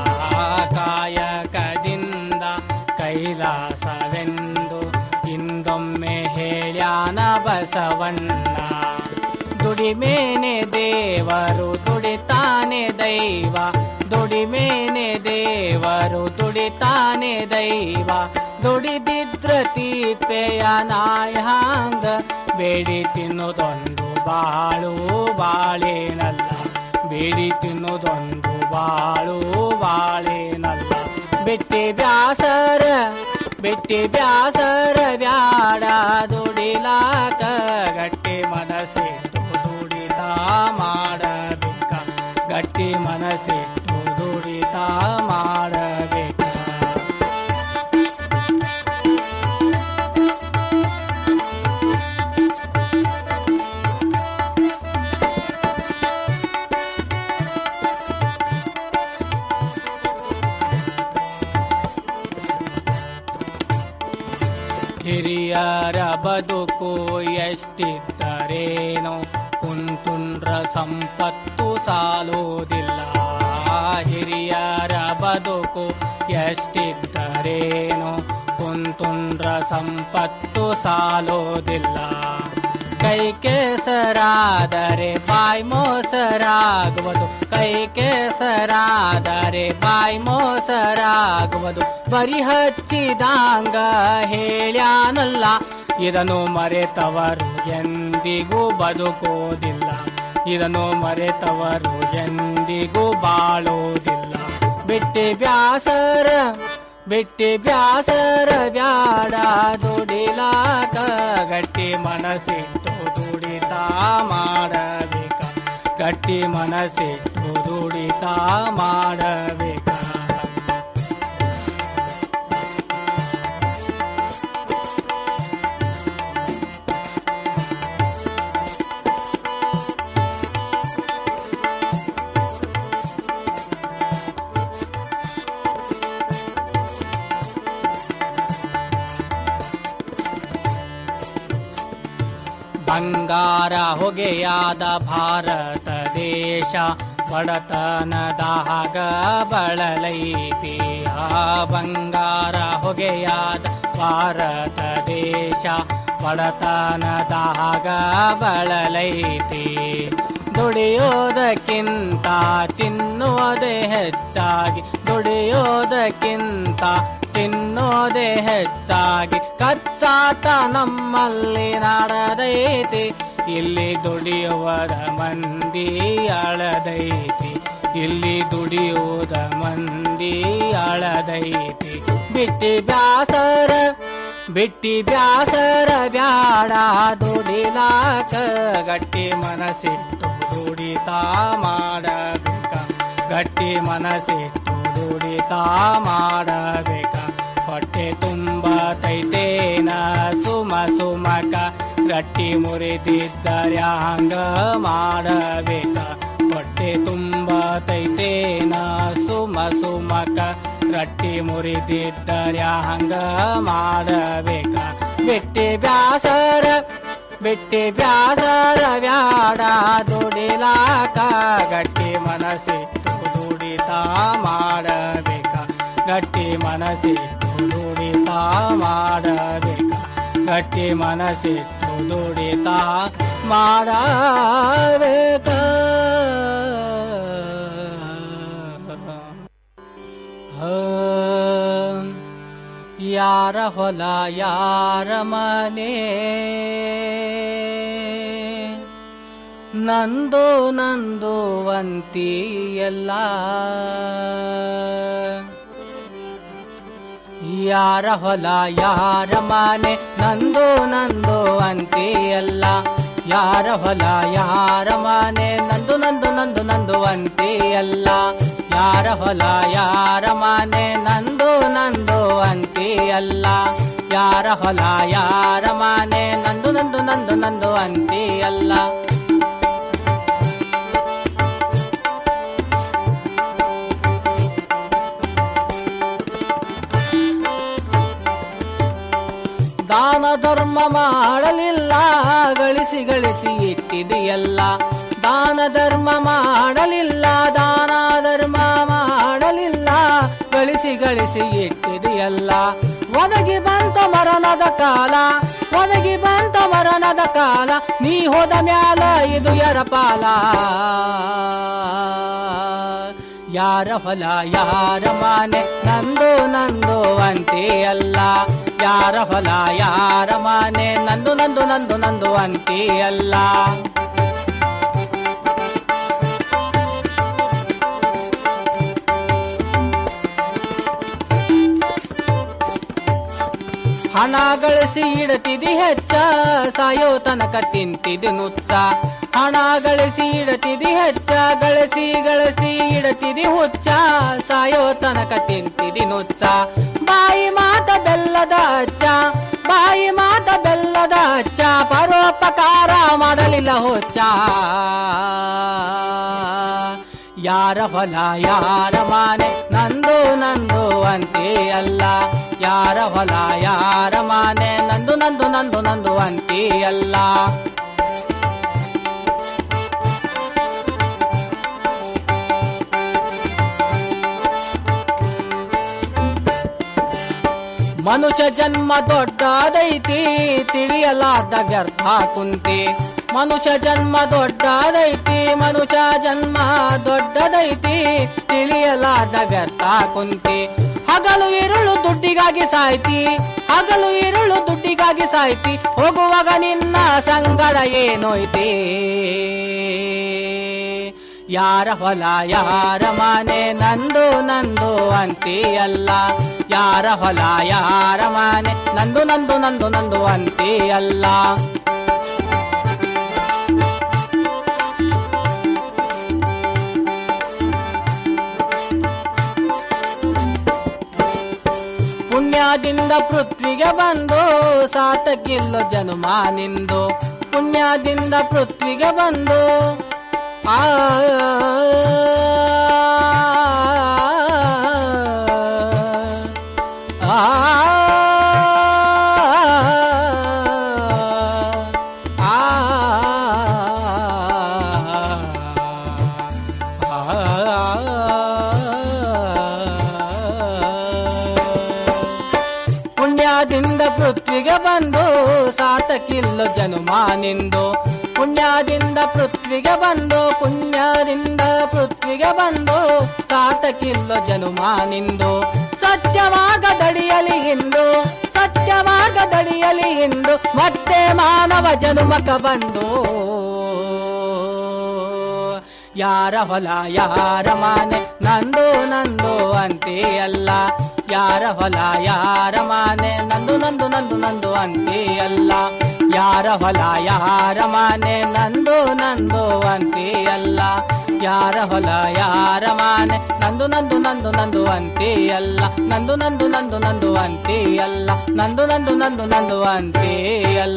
Speaker 4: ಕಾಯಕದಿಂದ ಕೈಲಾಸವೆಂದು ಇಂದೊಮ್ಮೆ ಹೇಳ್ಯಾನ ಬಸವಣ್ಣ ದುಡಿಮೇನೆ ದೇವರು ದುಡಿತಾನೆ ದೈವ ದುಡಿಮೇನೆ ದೇವರು ದುಡಿತಾನೆ ದೈವ ದುಡಿದಿದ್ರ ತೀಪೆಯ ನಾಯಾಂಗ ಬೇಡಿ ತಿನ್ನೋದೊಂದು ಬಾಳು ಬಾಳೇನಲ್ಲ ಬೇಡಿ ತಿನ್ನೋದೊಂದು ಬಾಳು ಬಾಳೇನಲ್ಲ ಬಿಟ್ಟಿ ಬ್ಯಾಸರ ಬಿಟ್ಟಿ ಬ್ಯಾಸರ ಬ್ಯಾಡ ದುಡಿಲಾಕ ಗಟ್ಟಿ ಮನಸ್ಸಿಟ್ಟು ದುಡಿತಾ ಮಾಡಬೇಕ ಗಟ್ಟಿ ಮನಸ್ಸಿಟ್ಟು ದುಡಿತಾ ಮಾಡಬೇಕ ಹಿರಿಯರ ಬದುಕು ಎಷ್ಟಿದ್ದರೇನೋ ಕುಂತುಂಡ್ರ ಸಂಪತ್ತು ಸಾಲೋದಿಲ್ಲ ಹಿರಿಯರ ಬದುಕು ಎಷ್ಟಿದ್ದರೇನೋ ಕುಂತುಂಡ್ರ ಸಂಪತ್ತು ಸಾಲೋದಿಲ್ಲ ಕೈ ಕೆಸರಾದರೆ ಬಾಯಿ ಮೋಸರಾಗುವುದು ಕೈ ಕೆಸರಾದರೆ ಬಾಯಿ ಮೋಸರಾಗುವುದು ಬರಿ ಹಚ್ಚಿದಾಂಗ ಹೇಳ್ಯಾನಲ್ಲ ಇದನ್ನು ಮರೆತವರು ಎಂದಿಗೂ ಬದುಕೋದಿಲ್ಲ ಇದನ್ನು ಮರೆತವರು ಎಂದಿಗೂ ಬಾಳೋದಿಲ್ಲ ಬಿಟ್ಟಿ ಬ್ಯಾಸರ ಬಿಟ್ಟಿ ಬ್ಯಾಸರ ಬ್ಯಾಡ ದುಡಿಲಾಕ ಗಟ್ಟಿ ಮನಸ್ಸಿಟ್ಟು ದುಡಿತಾ ಮಾಡಬೇಕ ಗಟ್ಟಿ ಮನಸ್ಸಿಟ್ಟು ದುಡಿತಾ ಮಾಡಬೇಕ ಬಂಗಾರ ಹೊಗೆಯಾದ ಭಾರತ ದೇಶ ಬಡತನದಾಗ ಬಳಲೈತಿ ಆ ಬಂಗಾರ ಹೊಗೆಯಾದ ಭಾರತ ದೇಶ ಬಡತನದಾಗ ಬಳಲೈತಿ ದುಡಿಯೋದಕ್ಕಿಂತ ತಿನ್ನುವುದೇ ಹೆಚ್ಚಾಗಿ ದುಡಿಯೋದಕ್ಕಿಂತ ತಿನ್ನೋದೇ ಹೆಚ್ಚಾಗಿ ಕಚ್ಚಾಟ ನಮ್ಮಲ್ಲಿ ನಡೆದೈತಿ ಇಲ್ಲಿ ದುಡಿಯುವರ ಮಂದಿ ಅಳದೈತಿ ಇಲ್ಲಿ ದುಡಿಯುವುದ ಮಂದಿ ಅಳದೈತಿ ಬಿಟ್ಟಿ ಬ್ಯಾಸರ ಬಿಟ್ಟಿ ಬ್ಯಾಸರ ಬ್ಯಾಡ ದುಡಿಲಾಕ ಗಟ್ಟಿ ಮನಸ್ಸಿಟ್ಟು ದುಡಿತಾ ಮಾಡಬೇಕ ಗಟ್ಟಿ ಮನಸ್ಸಿಟ್ಟು ದುಡಿತಾ ಮಾಡಬೇಕ ಹೊಟ್ಟೆ ತುಂಬ ತೈತೇನ ಸುಮ ಸುಮಕ ಗಟ್ಟಿ ಮುರಿದಿದ್ದರೆ ಹಂಗ ಮಾಡಬೇಕ ಹೊಟ್ಟೆ ತುಂಬ ತೈತೇನ ಸುಮ ಸುಮಕ ರಟ್ಟಿ ಮುರಿದಿದ್ದರೆ ಹಂಗ ಮಾಡಬೇಕ ಬಿಟ್ಟಿ ಬ್ಯಾಸರ ಬಿಟ್ಟಿ ಬ್ಯಾಸರ ಬ್ಯಾಡ ದುಡಿಲಾಕ ಗಟ್ಟಿ ಮನಸ್ಸಿಟ್ಟು ದುಡಿತಾ ಮಾಡಬೇಕ ಗಟ್ಟಿ ಮನಸ್ಸಿಟ್ಟು ದುಡಿತಾ ಮಾಡಬೇಕ ಗಟ್ಟಿ ಮನಸ್ಸಿಟ್ಟು ದುಡಿತಾ ಮಾಡಬೇಕ ಯಾರ ಹೊಲ ಯಾರ ಮನೆ ನಂದು ನಂದು ಅಂತಿ ಎಲ್ಲ ಯಾರ ಹೊಲ ಯಾರ ಮನೆ ನಂದು ನಂದು ಅಂತಿ ಎಲ್ಲ ಯಾರ ಹೊಲ ಯಾರ ಮನೆ ನಂದು ನಂದು ನಂದು ನಂದು ಅಂತಿ ಎಲ್ಲ ಯಾರ ಹೊಲ ಯಾರ ಮನೆ ನಂದು ನಂದು ಅಂತಿ ಎಲ್ಲ ಯಾರ ಹೊಲ ಯಾರ ಮನೆ ನಂದು ನಂದು ನಂದು ನಂದು ಅಂತಿ ಎಲ್ಲ ದಾನ ಧರ್ಮ ಮಾಡಲಿಲ್ಲ ಗಳಿಸಿ ಗಳಿಸಿ ಇಟ್ಟಿದೆಯಲ್ಲ ದಾನ ಧರ್ಮ ಮಾಡಲಿಲ್ಲ ದಾನ ಧರ್ಮ ಮಾಡಲಿಲ್ಲ ಗಳಿಸಿ ಗಳಿಸಿ ಇಟ್ಟಿದೆಯಲ್ಲ ಒದಗಿ ಬಂತ ಮರಣದ ಕಾಲ ಒದಗಿ ಬಂತ ಮರಣದ ಕಾಲ ನೀ ಹೋದ ಮ್ಯಾಲ ಇದು ಎರಪಾಲ ಯಾರ ಹೊಲ ಯಾರ ಮನೆ ನಂದು ನಂದು ಅಂತೆ ಅಲ್ಲ ಯಾರ ಹೊಲ ಯಾರ ಮನೆ ನಂದು ನಂದು ನಂದು ನಂದು ಅಂತೆ ಅಲ್ಲ ಹಣ ಗಳಿಸಿ ಇಡತಿದಿ ಹೆಚ್ಚ ಸಾಯೋ ತನಕ ತಿಂತಿದಿ ನುಚ್ಚ ಹಣ ಗಳಿಸಿ ಇಡತಿದಿ ಹೆಚ್ಚ ಗಳಿಸಿ ಗಳಿಸಿ ಇಡತಿದಿ ಹುಚ್ಚ ಸಾಯೋ ತನಕ ತಿಂತಿದಿ ನುಚ್ಚ ಬಾಯಿ ಮಾತ ಬೆಲ್ಲದ ಅಚ್ಚ ಬಾಯಿ ಮಾತ ಬೆಲ್ಲದ ಅಚ್ಚ ಪರೋಪಕಾರ ಮಾಡಲಿಲ್ಲ ಹುಚ್ಚ ಯಾರ ಹೊಲ ಯಾರ ಮಾನೆ ನಂದು ನಂದು ಅಂತೆ ಅಲ್ಲ ಯಾರ ಹೊಲ ಯಾರ ಮಾನೆ ನಂದು ನಂದು ನಂದು ನಂದು ಅಂತೆ ಅಲ್ಲ ಮನುಷ್ಯ ಜನ್ಮ ದೊಡ್ಡದೈತಿ ತಿಳಿಯಲಾದ ವ್ಯರ್ಥ ಕುಂತಿ ಮನುಷ್ಯ ಜನ್ಮ ದೊಡ್ಡದೈತಿ ಮನುಷ್ಯ ಜನ್ಮ ದೊಡ್ಡದೈತಿ ತಿಳಿಯಲಾದ ವ್ಯರ್ಥ ಕುಂತಿ ಹಗಲು ಇರುಳು ದುಡ್ಡಿಗಾಗಿ ಸಾಯ್ತಿ ಹಗಲು ಇರುಳು ದುಡ್ಡಿಗಾಗಿ ಸಾಯ್ತಿ ಹೋಗುವಾಗ ನಿನ್ನ ಸಂಗಡ ಏನೋಯ್ತಿ ಯಾರ ಹೊಲ ಯಾರ ಮನೆ ನಂದು ನಂದು ಅಂತಿ ಅಲ್ಲ ಯಾರ ಹೊಲ ಯಾರ ಮನೆ ನಂದು ನಂದು ನಂದು ನಂದು ಅಂತಿ ಅಲ್ಲ ಪುಣ್ಯದಿಂದ ಪೃಥ್ವಿಗೆ ಬಂದು ಸಾತಕ್ಕಿಲ್ಲ ಜನುಮ ನಿಂದು ಪುಣ್ಯದಿಂದ ಪೃಥ್ವಿಗೆ ಬಂದು ಆ ಪುಣ್ಯದಿಂದ ಪೃಥ್ವಿಗೆ ಪೃಥ್ವಿಗೆ ಬಂದು ಸಾತಕಿಲ್ಲ ಜನುಮ ನಿಂದು ಪುಣ್ಯದಿಂದ ಪೃಥ್ವಿಗೆ ಬಂದು ಪುಣ್ಯದಿಂದ ಪೃಥ್ವಿಗೆ ಬಂದು ಸಾತಕಿಲ್ಲ ಜನುಮ ನಿಂದು ಸತ್ಯವಾಗದಡಿಯಲಿ ಇಂದು ಸತ್ಯವಾಗದಡಿಯಲಿ ಇಂದು ಮತ್ತೆ ಮಾನವ ಜನುಮಕ ಬಂದು ಯಾರ ಹೊಲ ಯಾರ ಮಾನೆ ನಂದು ನಂದು ಅಂತೆ ಅಲ್ಲ ಯಾರ ಹೊಲ ಯಾರ ಮಾನೆ ನಂದು ನಂದು ನಂದು ನಂದು ಅಂತೆ ಅಲ್ಲ ಯಾರ ಹೊಲ ಯಾರ ಮಾನೆ ನಂದು ನಂದು ಅಂತೆ ಅಲ್ಲ ಯಾರ ಹೊಲ ಯಾರ ಮಾನೆ ನಂದು ನಂದು ನಂದು ನಂದು ಅಂತೆ ಅಲ್ಲ ನಂದು ನಂದು ನಂದು ನಂದು ಅಂತೆ ಅಲ್ಲ ನಂದು ನಂದು ನಂದು ನಂದು ಅಂತೆ ಅಲ್ಲ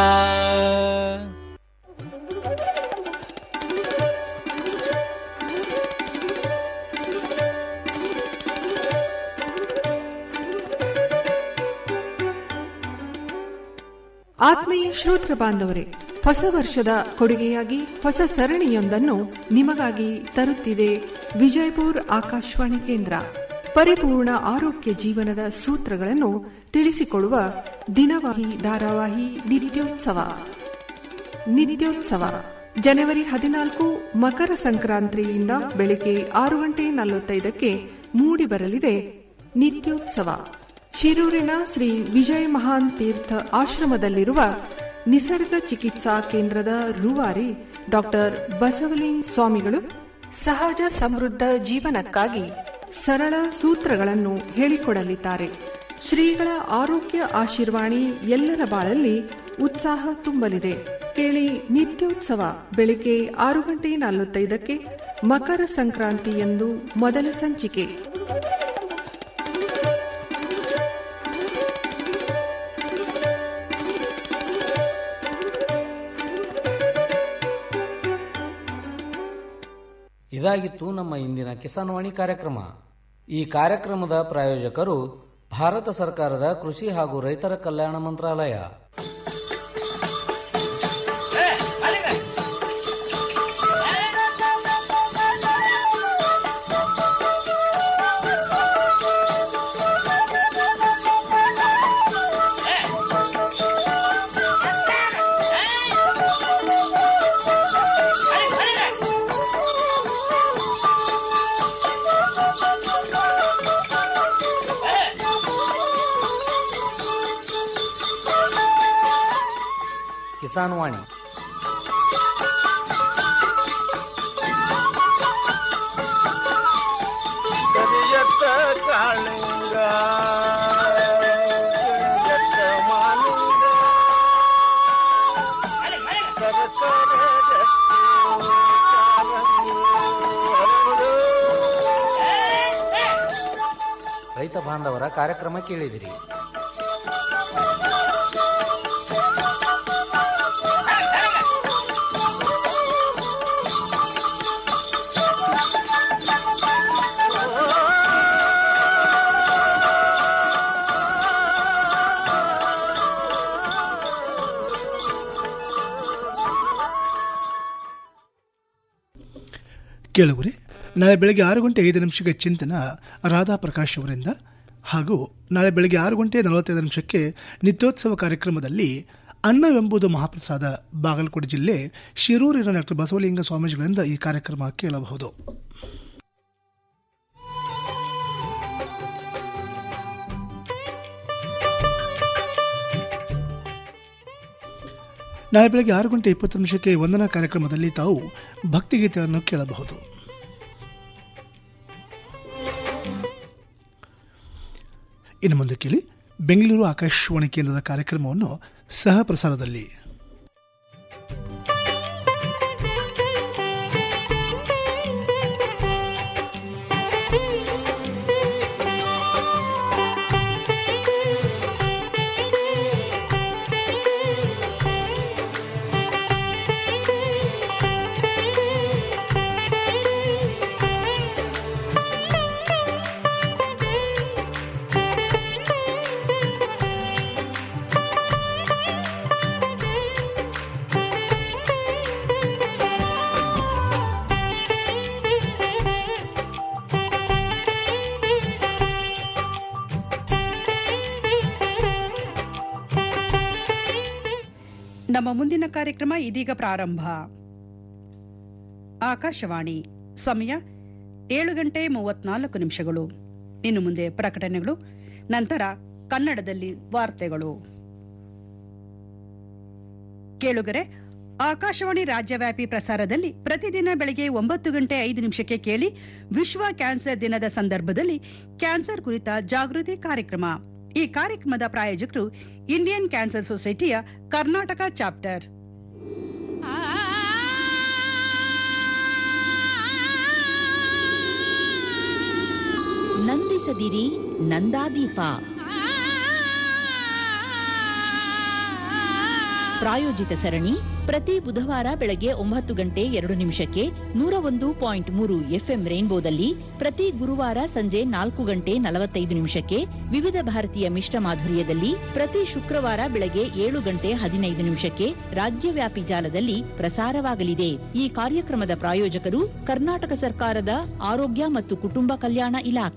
Speaker 5: ಆತ್ಮೀಯ ಶ್ರೋತೃ ಬಾಂಧವರೇ ಹೊಸ ವರ್ಷದ ಕೊಡುಗೆಯಾಗಿ ಹೊಸ ಸರಣಿಯೊಂದನ್ನು ನಿಮಗಾಗಿ ತರುತ್ತಿದೆ ವಿಜಯಪುರ್ ಆಕಾಶವಾಣಿ ಕೇಂದ್ರ ಪರಿಪೂರ್ಣ ಆರೋಗ್ಯ ಜೀವನದ ಸೂತ್ರಗಳನ್ನು ತಿಳಿಸಿಕೊಡುವ ದಿನವಾಹಿ ಧಾರಾವಾಹಿ ನಿತ್ಯೋತ್ಸವ ನಿತ್ಯೋತ್ಸವ ಜನವರಿ ಹದಿನಾಲ್ಕು ಮಕರ ಸಂಕ್ರಾಂತಿಯಿಂದ ಬೆಳಿಗ್ಗೆ ಆರು ಗಂಟೆ ನಲವತ್ತೈದಕ್ಕೆ ಮೂಡಿಬರಲಿದೆ ನಿತ್ಯೋತ್ಸವ ಶಿರೂರಿನ ಶ್ರೀ ವಿಜಯ ಮಹಾನ್ ತೀರ್ಥ ಆಶ್ರಮದಲ್ಲಿರುವ ನಿಸರ್ಗ ಚಿಕಿತ್ಸಾ ಕೇಂದ್ರದ ರೂವಾರಿ ಡಾಕ್ಟರ್ ಬಸವಲಿಂಗ್ ಸ್ವಾಮಿಗಳು ಸಹಜ ಸಮೃದ್ಧ ಜೀವನಕ್ಕಾಗಿ ಸರಳ ಸೂತ್ರಗಳನ್ನು ಹೇಳಿಕೊಡಲಿದ್ದಾರೆ ಶ್ರೀಗಳ ಆರೋಗ್ಯ ಆಶೀರ್ವಾಣಿ ಎಲ್ಲರ ಬಾಳಲ್ಲಿ ಉತ್ಸಾಹ ತುಂಬಲಿದೆ ಕೇಳಿ ನಿತ್ಯೋತ್ಸವ ಬೆಳಿಗ್ಗೆ ಆರು ಗಂಟೆ ನಲವತ್ತೈದಕ್ಕೆ ಮಕರ ಸಂಕ್ರಾಂತಿ ಎಂದು ಮೊದಲ ಸಂಚಿಕೆ
Speaker 6: ಇದಾಗಿತ್ತು ನಮ್ಮ ಇಂದಿನ ಕಿಸಾನ್ವಾಣಿ ಕಾರ್ಯಕ್ರಮ ಈ ಕಾರ್ಯಕ್ರಮದ ಪ್ರಾಯೋಜಕರು ಭಾರತ ಸರ್ಕಾರದ ಕೃಷಿ ಹಾಗೂ ರೈತರ ಕಲ್ಯಾಣ ಮಂತ್ರಾಲಯ ಕಿಸಾನ್ ವಾಣಿ
Speaker 7: ಕರಿಯತ್ತ ಕಾಳಿಂಗ ಕರಿಯತ್ತ ಮಾಲಿಂಗ ಸರಸರ ರತ್ನ ಕಾಲಂಗು ಹರಡು.
Speaker 6: ರೈತ ಬಾಂಧವರ ಕಾರ್ಯಕ್ರಮ ಕೇಳಿದಿರಿ
Speaker 1: ಕೇಳುವರೆ ನಾಳೆ ಬೆಳಗ್ಗೆ ಆರು ಗಂಟೆ ಐದು ನಿಮಿಷಕ್ಕೆ ಚಿಂತನ ರಾಧಾ ಪ್ರಕಾಶ್ ಅವರಿಂದ ಹಾಗೂ ನಾಳೆ ಬೆಳಗ್ಗೆ ಆರು ಗಂಟೆ ನಲವತ್ತೈದು ನಿಮಿಷಕ್ಕೆ ನಿತ್ಯೋತ್ಸವ ಕಾರ್ಯಕ್ರಮದಲ್ಲಿ ಅನ್ನವೆಂಬುದು ಮಹಾಪ್ರಸಾದ ಬಾಗಲಕೋಟೆ ಜಿಲ್ಲೆ ಶಿರೂರಿನ ಡಾಕ್ಟರ್ ಬಸವಲಿಂಗ ಸ್ವಾಮೀಜಿಗಳಿಂದ ಈ ಕಾರ್ಯಕ್ರಮ ಕೇಳಬಹುದು ನಾಳೆ ಬೆಳಗ್ಗೆ ಆರು ಗಂಟೆ ಇಪ್ಪತ್ತು ನಿಮಿಷಕ್ಕೆ ವಂದನಾ ಕಾರ್ಯಕ್ರಮದಲ್ಲಿ ತಾವು ಭಕ್ತಿಗೀತೆಗಳನ್ನು ಕೇಳಬಹುದು ಇನ್ನು ಮುಂದೆ ಕೇಳಿ ಬೆಂಗಳೂರು ಆಕಾಶವಾಣಿ ಕೇಂದ್ರದ ಕಾರ್ಯಕ್ರಮವನ್ನು ಸಹ ಪ್ರಸಾರದಲ್ಲಿ
Speaker 8: ನಮ್ಮ ಮುಂದಿನ ಕಾರ್ಯಕ್ರಮ ಇದೀಗ ಪ್ರಾರಂಭ ಆಕಾಶವಾಣಿ ಸಮಯ ಏಳು ಗಂಟೆ ಮೂವತ್ನಾಲ್ಕು ನಿಮಿಷಗಳು ಇನ್ನು ಮುಂದೆ ಪ್ರಕಟಣೆಗಳು ನಂತರ ಕನ್ನಡದಲ್ಲಿ ವಾರ್ತೆಗಳು ಕೇಳುಗರೆ ಆಕಾಶವಾಣಿ ರಾಜ್ಯವ್ಯಾಪಿ ಪ್ರಸಾರದಲ್ಲಿ ಪ್ರತಿದಿನ ಬೆಳಗ್ಗೆ ಒಂಬತ್ತು ಗಂಟೆ ಐದು ನಿಮಿಷಕ್ಕೆ ಕೇಳಿ ವಿಶ್ವ ಕ್ಯಾನ್ಸರ್ ದಿನದ ಸಂದರ್ಭದಲ್ಲಿ ಕ್ಯಾನ್ಸರ್ ಕುರಿತ ಜಾಗೃತಿ ಕಾರ್ಯಕ್ರಮ ಈ ಕಾರ್ಯಕ್ರಮದ ಪ್ರಾಯೋಜಕರು ಇಂಡಿಯನ್ ಕ್ಯಾನ್ಸರ್ ಸೊಸೈಟಿಯ ಕರ್ನಾಟಕ ಚಾಪ್ಟರ್
Speaker 12: ನಂದಿಸದಿರಿ ನಂದಾದೀಪ ಪ್ರಾಯೋಜಿತ ಸರಣಿ ಪ್ರತಿ ಬುಧವಾರ ಬೆಳಗ್ಗೆ ಒಂಬತ್ತು ಗಂಟೆ ಎರಡು ನಿಮಿಷಕ್ಕೆ ನೂರ ಒಂದು ಪಾಯಿಂಟ್ ಮೂರು ಎಫ್ಎಂ ರೈನ್ಬೋದಲ್ಲಿ ಪ್ರತಿ ಗುರುವಾರ ಸಂಜೆ ನಾಲ್ಕು ಗಂಟೆ ನಲವತ್ತೈದು ನಿಮಿಷಕ್ಕೆ ವಿವಿಧ ಭಾರತೀಯ ಮಿಶ್ರ ಮಾಧುರ್ಯದಲ್ಲಿ ಪ್ರತಿ ಶುಕ್ರವಾರ ಬೆಳಗ್ಗೆ ಏಳು ಗಂಟೆ ಹದಿನೈದು ನಿಮಿಷಕ್ಕೆ ರಾಜ್ಯವ್ಯಾಪಿ ಜಾಲದಲ್ಲಿ ಪ್ರಸಾರವಾಗಲಿದೆ ಈ ಕಾರ್ಯಕ್ರಮದ ಪ್ರಾಯೋಜಕರು ಕರ್ನಾಟಕ ಸರ್ಕಾರದ ಆರೋಗ್ಯ ಮತ್ತು ಕುಟುಂಬ ಕಲ್ಯಾಣ ಇಲಾಖೆ